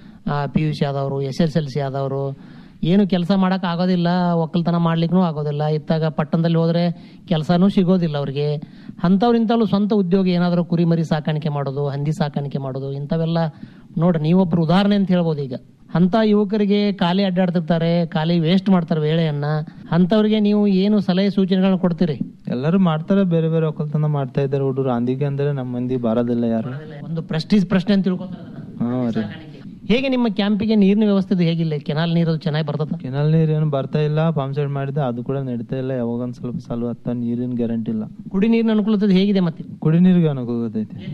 ಪಿ ಯು ಸಿ ಆದವರು ಎಸ್ ಎಸ್ ಎಲ್ ಸಿ ಆದವರು ಏನು ಕೆಲಸ ಮಾಡಕ್ ಆಗೋದಿಲ್ಲ ಒಕ್ಕಲ್ತನ ಮಾಡ್ಲಿಕ್ಕೂ ಆಗೋದಿಲ್ಲ ಇತ್ತಾಗ ಪಟ್ಟಣದಲ್ಲಿ ಹೋದ್ರೆ ಕೆಲಸನೂ ಸಿಗೋದಿಲ್ಲ ಅವ್ರಿಗೆ ಅಂಥವ್ರು ಇಂಥವ್ರು ಸ್ವಂತ ಉದ್ಯೋಗ ಏನಾದರೂ ಕುರಿಮರಿ ಸಾಕಾಣಿಕೆ ಮಾಡೋದು ಹಂದಿ ಸಾಕಾಣಿಕೆ ಮಾಡೋದು ಇಂಥವೆಲ್ಲ ನೋಡ್ರಿ ನೀವೊಬ್ರು ಉದಾಹರಣೆ ಅಂತ ಹೇಳ್ಬೋದು ಈಗ ಅಂತ ಯುವಕರಿಗೆ ಖಾಲಿ ಅಡ್ಡಾಡ್ತಿರ್ತಾರೆ ಖಾಲಿ ವೇಸ್ಟ್ ಮಾಡ್ತಾರೆ ವೇಳೆಯನ್ನ ಅಂಥವ್ರಿಗೆ ನೀವು ಏನು ಸಲಹೆ ಸೂಚನೆಗಳನ್ನ ಕೊಡ್ತೀರಿ ಎಲ್ಲರೂ ಮಾಡ್ತಾರೆ ಬೇರೆ ಬೇರೆ ಒಕ್ಕಲ್ತನ ಮಾಡ್ತಾ ಇದ್ದಾರೆ ಹುಡುಗರು ಅಂದಿಗೆ ಅಂದ್ರೆ ನಮ್ಮ ಮಂದಿ ಬರೋದಿಲ್ಲ ಯಾರು ಒಂದು ಪ್ರೆಸ್ಟೀಜ್ ಪ್ರಶ್ನೆ ಅಂತ ತಿಳ್ಕೊತಾರೆ ಹಾ ರೀ ಹೇಗೆ ನಿಮ್ಮ ಕ್ಯಾಂಪಿಗೆ ನೀರಿನ ವ್ಯವಸ್ಥೆ ಇದು ಹೇಗಿಲ್ಲ ಕೆನಾಲ್ ನೀರು ಚೆನ್ನಾಗಿ ಬರ್ತದ ಕೆನಾಲ್ ನೀರ್ ಏನು ಬರ್ತಾ ಇಲ್ಲ ಪಂಪ್ ಸೆಟ್ ಮಾಡಿದೆ ಅದು ಕೂಡ ನಡೀತಾ ಇಲ್ಲ ಯಾವಾಗ ಒಂದ್ ಸ್ವಲ್ಪ ಸಲ ಹತ್ತ ನೀರಿನ ಗ್ಯಾರಂಟಿ ಇಲ್ಲ ಕುಡಿ ನೀರಿನ ಅನುಕೂಲತೆ ಹೇಗಿದೆ ಮತ್ತೆ ಕುಡಿ ನೀರಿಗೆ ಅನುಕೂಲತೈತಿ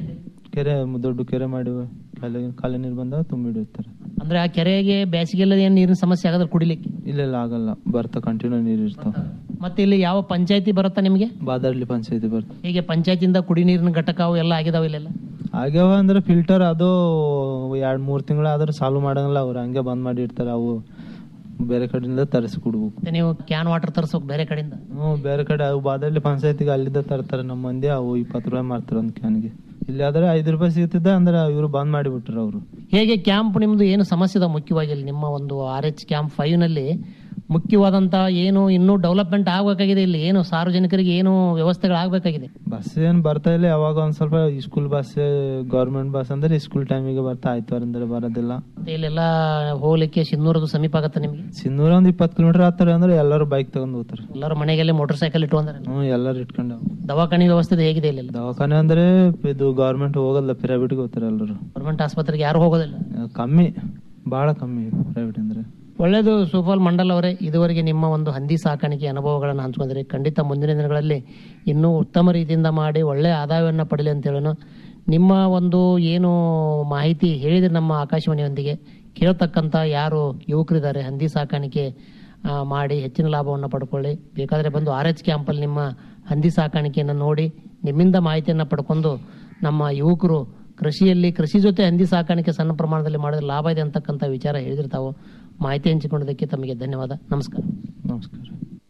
ಕೆರೆ ದೊಡ್ಡ ಕೆರೆ ಮಾಡಿ ಖಾಲಿ ಖಾಲಿ ನೀರು ಬಂದಾಗ ತುಂಬಿಡಿರ್ತಾರೆ ಅಂದ್ರೆ ಆ ಕೆರೆಗೆ ಬೇಸಿಗೆಲ್ಲ ಏನ್ ನೀರಿನ ಸಮಸ್ಯೆ ಆಗದ್ರ ಕುಡಿಲಿಕ್ಕೆ ಇಲ್ಲೆಲ್ಲ ಆಗಲ್ಲ ಬರ್ತಾ ಕಂಟಿನ್ಯೂ ನೀರು ಇರ್ತಾವ ಮತ್ತೆ ಇಲ್ಲಿ ಯಾವ ಪಂಚಾಯತಿ ಬರುತ್ತಾ ನಿಮಗೆ ಬಾದಾರ್ಲಿ ಪಂಚಾಯತಿ ಬರ್ತ ಹೀಗೆ ಪಂಚಾಯತಿಯಿಂದ ಕುಡಿ ನೀರಿನ ಘಟಕ ಅವು ಎಲ್ಲ ಆಗಿದಾವ ಇಲ್ಲೆಲ್ಲ ಆಗ್ಯಾವ ಅಂದ್ರೆ ಫಿಲ್ಟರ್ ಅದು ಎರಡ್ ಮೂರ್ ತಿಂಗಳ ಆದ್ರೆ ಚಾಲು ಮಾಡಂಗಿಲ್ಲ ಅವ್ರು ಹಂಗೆ ಬಂದ್ ಮಾಡಿ ಇರ್ತಾರೆ ಅವು ಬೇರೆ ಕಡೆಯಿಂದ ತರಿಸಿ ಕೊಡ್ಬೇಕು ಮತ್ತೆ ನೀವು ಕ್ಯಾನ್ ವಾಟರ್ ತರಿಸೋಕ್ ಬೇರೆ ಕಡೆಯಿಂದ ಹ್ಮ್ ಬೇರೆ ಕಡೆ ಅವು ಬಾದಾರ್ಲಿ ಪಂಚಾಯತಿಗೆ ಅಲ್ಲಿದ್ದ ತರ್ತಾರೆ ನಮ್ಮ ಮಂದಿ ಅವು ಇಪ್ಪತ್ತು ರೂಪಾಯಿ ಮಾರ್ತಾರೆ ಒಂದು ಕ್ಯಾನ್ಗೆ ಇಲ್ಲಿ ಆದ್ರೆ ಐದು ರೂಪಾಯಿ ಸಿಗ್ತಿದ್ದ ಅಂದ್ರೆ ಇವ್ರು ಬಂದ್ ಮಾಡಿಬಿಟ್ರು ಅವರು ಹೇಗೆ ಕ್ಯಾಂಪ್ ನಿಮ್ದು ಏನು ಸಮಸ್ಯೆ ಇದೆ ಮುಖ್ಯವಾಗಿ ಇಲ್ಲಿ ನಿಮ್ಮ ಒಂದು ಆರ್ ಎಚ್ ಕ್ಯಾಂಪ್ ಫೈವ್ ನಲ್ಲಿ ಮುಖ್ಯವಾದಂತ ಏನು ಇನ್ನೂ ಡೆವಲಪ್ಮೆಂಟ್ ಆಗ್ಬೇಕಾಗಿದೆ ಇಲ್ಲಿ ಏನು ಸಾರ್ವಜನಿಕರಿಗೆ ಏನು ವ್ಯವಸ್ಥೆಗಳು ಆಗ್ಬೇಕಾಗಿದೆ ಬಸ್ ಏನ್ ಬರ್ತಾ ಇಲ್ಲ ಯಾವಾಗ ಒಂದ್ ಸ್ವಲ್ಪ ಸ್ಕೂಲ್ ಬಸ್ ಗೌರ್ಮೆಂಟ್ ಬಸ್ ಅಂದ್ರೆ ಸ್ಕೂಲ್ ಟೈಮಿಗೆ ಬರ್ತಾ ಆಯ್ತವಾರ ಅಂದ್ರೆ ಬರೋದಿಲ್ಲ ಮತ್ತೆ ಇಲ್ಲೆಲ್ಲ ಹೋಗ್ಲಿಕ್ಕೆ ಸಿನ್ನೂರದು ಸಮೀಪ ಆಗತ್ತೆ ನಿಮ್ಗೆ ಸಿನ್ನೂರ ಒಂದ್ ಇಪ್ಪತ್ತು ಕಿಲೋಮೀಟರ್ ಆಗ್ತಾರೆ ಅಂದ್ರೆ ಎಲ್ಲರೂ ಬೈಕ್ ತಗೊಂಡ್ ಹೋಗ್ತಾರೆ ಎಲ್ಲರೂ ಮನೆಗೆಲ್ಲ ಮೋಟರ್ ಸೈಕಲ್ ಇಟ್ಟು ಅಂದ್ರೆ ಹ್ಮ್ ಎಲ್ಲರೂ ಇಟ್ಕೊಂಡು ದವಾಖಾನೆ ವ್ಯವಸ್ಥೆ ಹೇಗಿದೆ ಇಲ್ಲೆಲ್ಲ ದವಾಖಾನೆ ಅಂದ್ರೆ ಇದು ಗೌರ್ಮೆಂಟ್ ಹೋಗಲ್ಲ ಪ್ರೈವೇಟ್ ಹೋಗ್ತಾರೆ ಎಲ್ಲರೂ ಗೌರ್ಮೆಂಟ್ ಆಸ್ಪತ್ರೆಗೆ ಯಾರು ಹೋಗೋದಿಲ್ಲ ಕಮ್ಮಿ ಬಹಳ ಕಮ್ಮಿ ಪ್ರೈವೇಟ್ ಅಂದ್ರೆ ಒಳ್ಳೆಯದು ಸುಫಲ್ ಮಂಡಲ್ ಅವರೇ ಇದುವರೆಗೆ ನಿಮ್ಮ ಒಂದು ಹಂದಿ ಸಾಕಾಣಿಕೆ ಅನುಭವಗಳನ್ನು ಹಂಚ್ಕೊಂಡ್ರೆ ಖಂಡಿತ ಮುಂದಿನ ದಿನಗಳಲ್ಲಿ ಇನ್ನೂ ಉತ್ತಮ ರೀತಿಯಿಂದ ಮಾಡಿ ಒಳ್ಳೆಯ ಆದಾಯವನ್ನು ಪಡಲಿ ಅಂತ ಹೇಳೋಣ ನಿಮ್ಮ ಒಂದು ಏನು ಮಾಹಿತಿ ಹೇಳಿದ್ರೆ ನಮ್ಮ ಆಕಾಶವಾಣಿಯೊಂದಿಗೆ ಕೇಳ್ತಕ್ಕಂಥ ಯಾರು ಯುವಕರಿದ್ದಾರೆ ಹಂದಿ ಸಾಕಾಣಿಕೆ ಆ, ಮಾಡಿ ಹೆಚ್ಚಿನ ಲಾಭವನ್ನು ಪಡ್ಕೊಳ್ಳಿ ಬೇಕಾದರೆ ಬಂದು ಆರ್ ಎಚ್ ಕ್ಯಾಂಪಲ್ಲಿ ನಿಮ್ಮ ಹಂದಿ ಸಾಕಾಣಿಕೆಯನ್ನು ನೋಡಿ ನಿಮ್ಮಿಂದ ಮಾಹಿತಿಯನ್ನು ಪಡ್ಕೊಂಡು ನಮ್ಮ ಯುವಕರು ಕೃಷಿಯಲ್ಲಿ ಕೃಷಿ ಜೊತೆ ಹಂದಿ ಸಾಕಾಣಿಕೆ ಸಣ್ಣ ಪ್ರಮಾಣದಲ್ಲಿ ಮಾಡಿದ್ರೆ ಲಾಭ ಇದೆ ಅಂತಕ್ಕಂಥ ವಿಚಾರ ಹೇಳಿದಿರ್ತಾವೆ ಮಾಹಿತಿ ಹಂಚಿಕೊಂಡಿದ್ದಕ್ಕೆ ತಮಗೆ ಧನ್ಯವಾದ ನಮಸ್ಕಾರ ನಮಸ್ಕಾರ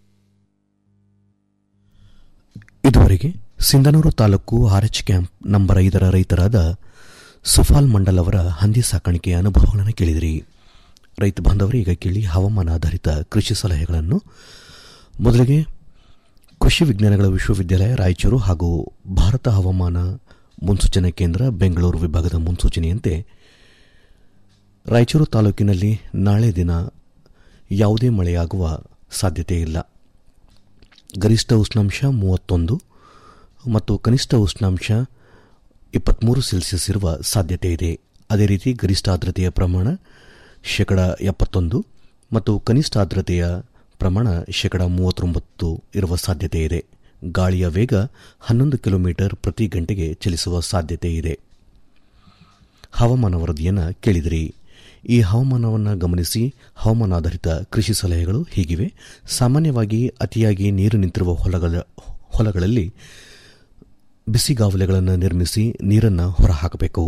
ಇದುವರೆಗೆ Sindhanur taluk RH camp number ಐದರ ರೈತರಾದ ಸುಫಾಲ್ ಮಂಡಲ್ ಅವರ ಹಂದಿ ಸಾಕಾಣಿಕೆಯ ಅನುಭವಗಳನ್ನು ಕೇಳಿದಿರಿ ರೈತ ಬಾಂಧವರು ಈಗ ಕೇಳಿ ಹವಾಮಾನ ಆಧಾರಿತ ಕೃಷಿ ಸಲಹೆಗಳನ್ನು ಮೊದಲಿಗೆ ಕೃಷಿ ವಿಜ್ಞಾನಗಳ ವಿಶ್ವವಿದ್ಯಾಲಯ ರಾಯಚೂರು ಹಾಗೂ ಭಾರತ ಹವಾಮಾನ ಮುನ್ಸೂಚನಾ ಕೇಂದ್ರ ಬೆಂಗಳೂರು ವಿಭಾಗದ ಮುನ್ಸೂಚನೆಯಂತೆ ರಾಯಚೂರು ತಾಲೂಕಿನಲ್ಲಿ ನಾಳೆ ದಿನ ಯಾವುದೇ ಮಳೆಯಾಗುವ ಸಾಧ್ಯತೆ ಇಲ್ಲ ಗರಿಷ್ಠ ಉಷ್ಣಾಂಶ ಮೂವತ್ತೊಂದು ಮತ್ತು ಕನಿಷ್ಠ ಉಷ್ಣಾಂಶ ಇಪ್ಪತ್ತ್ಮೂರು ಸೆಲ್ಸಿಯಸ್ ಇರುವ ಸಾಧ್ಯತೆ ಇದೆ ಅದೇ ರೀತಿ ಗರಿಷ್ಠ ಆರ್ದ್ರತೆಯ ಪ್ರಮಾಣ ಶೇಕಡ ಎಪ್ಪತ್ತೊಂದು ಮತ್ತು ಕನಿಷ್ಠ ಆರ್ದ್ರತೆಯ ಪ್ರಮಾಣ ಶೇಕಡ ಮೂವತ್ತೊಂಬತ್ತು ಇರುವ ಸಾಧ್ಯತೆ ಇದೆ ಗಾಳಿಯ ವೇಗ ಹನ್ನೊಂದು ಕಿಲೋಮೀಟರ್ ಪ್ರತಿ ಗಂಟೆಗೆ ಚಲಿಸುವ ಸಾಧ್ಯತೆ ಇದೆ ಹವಾಮಾನ ವರದಿಯನ್ನು ಕೇಳಿದಿರಿ ಈ ಹವಾಮಾನವನ್ನು ಗಮನಿಸಿ ಹವಾಮಾನಾಧಾರಿತ ಕೃಷಿ ಸಲಹೆಗಳು ಹೀಗಿವೆ ಸಾಮಾನ್ಯವಾಗಿ ಅತಿಯಾಗಿ ನೀರು ನಿಂತಿರುವ ಹೊಲಗಳ ಹೊಲಗಳಲ್ಲಿ ಬಿಸಿಗಾವಲೆಗಳನ್ನು ನಿರ್ಮಿಸಿ ನೀರನ್ನು ಹೊರಹಾಕಬೇಕು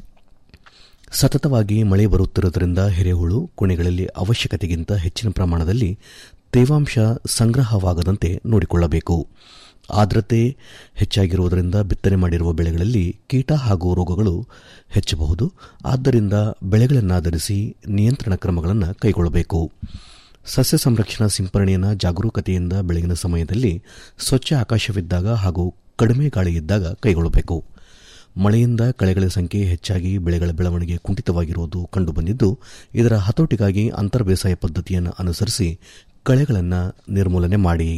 ಸತತವಾಗಿ ಮಳೆ ಬರುತ್ತಿರುವುದರಿಂದ ಎರೆಹುಳು ಕುಣೆಗಳಲ್ಲಿ ಅವಶ್ಯಕತೆಗಿಂತ ಹೆಚ್ಚಿನ ಪ್ರಮಾಣದಲ್ಲಿ ತೇವಾಂಶ ಸಂಗ್ರಹವಾಗದಂತೆ ನೋಡಿಕೊಳ್ಳಬೇಕು ಆರ್ದ್ರತೆ ಹೆಚ್ಚಾಗಿರುವುದರಿಂದ ಬಿತ್ತನೆ ಮಾಡಿರುವ ಬೆಳೆಗಳಲ್ಲಿ ಕೀಟ ಹಾಗೂ ರೋಗಗಳು ಹೆಚ್ಚಬಹುದು ಆದ್ದರಿಂದ ಬೆಳೆಗಳನ್ನಾಧರಿಸಿ ನಿಯಂತ್ರಣ ಕ್ರಮಗಳನ್ನು ಕೈಗೊಳ್ಳಬೇಕು ಸಸ್ಯ ಸಂರಕ್ಷಣಾ ಸಿಂಪರಣೆಯನ್ನು ಜಾಗರೂಕತೆಯಿಂದ ಬೆಳಗಿನ ಸಮಯದಲ್ಲಿ ಸ್ವಚ್ಛ ಆಕಾಶವಿದ್ದಾಗ ಹಾಗೂ ಕಡಿಮೆ ಗಾಳಿ ಇದ್ದಾಗ ಕೈಗೊಳ್ಳಬೇಕು ಮಳೆಯಿಂದ ಕಳೆಗಳ ಸಂಖ್ಯೆ ಹೆಚ್ಚಾಗಿ ಬೆಳೆಗಳ ಬೆಳವಣಿಗೆ ಕುಂಠಿತವಾಗಿರುವುದು ಕಂಡುಬಂದಿದ್ದು ಇದರ ಹತೋಟಿಗಾಗಿ ಅಂತರ್ ಬೇಸಾಯ ಪದ್ಧತಿಯನ್ನು ಅನುಸರಿಸಿ ಕಳೆಗಳನ್ನು ನಿರ್ಮೂಲನೆ ಮಾಡಿ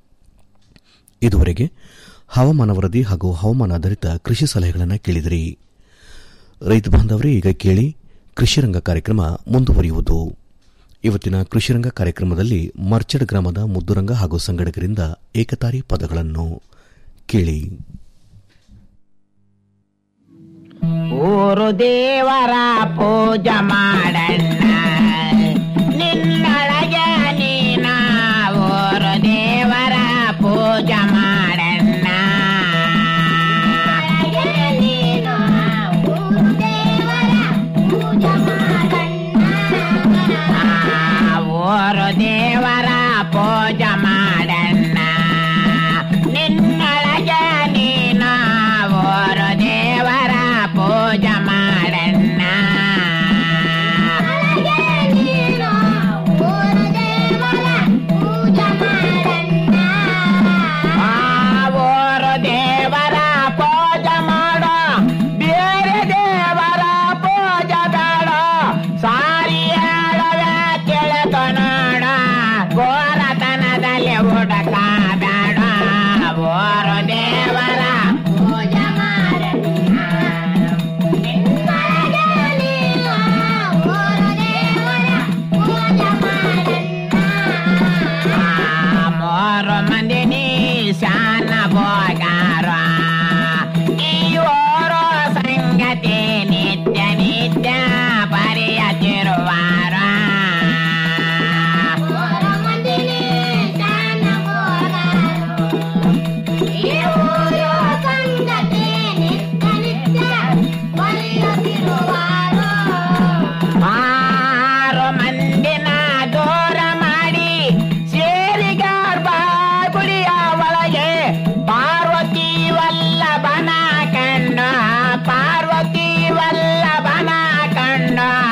ಇದುವರೆಗೆ ಹವಾಮಾನ ವರದಿ ಹಾಗೂ ಹವಾಮಾನಾಧಾರಿತ ಕೃಷಿ ಸಲಹೆಗಳನ್ನು ಕೇಳಿದಿರಿ ರೈತ ಬಾಂಧವರೇ ಈಗ ಕೇಳಿ ಕೃಷಿರಂಗ ಕಾರ್ಯಕ್ರಮ ಮುಂದುವರಿಯುವುದು ಇವತ್ತಿನ ಕೃಷಿರಂಗ ಕಾರ್ಯಕ್ರಮದಲ್ಲಿ ಮರ್ಚಡ್ ಗ್ರಾಮದ ಮುದ್ದುರಂಗ ಹಾಗೂ ಸಂಗಡಕರಿಂದ ಏಕತಾರಿ ಪದಗಳನ್ನು ಕೇಳಿ ಊರು ದೇವರ ಪೂಜ ಮಾಡಣ್ಣ ನಿನ್ನ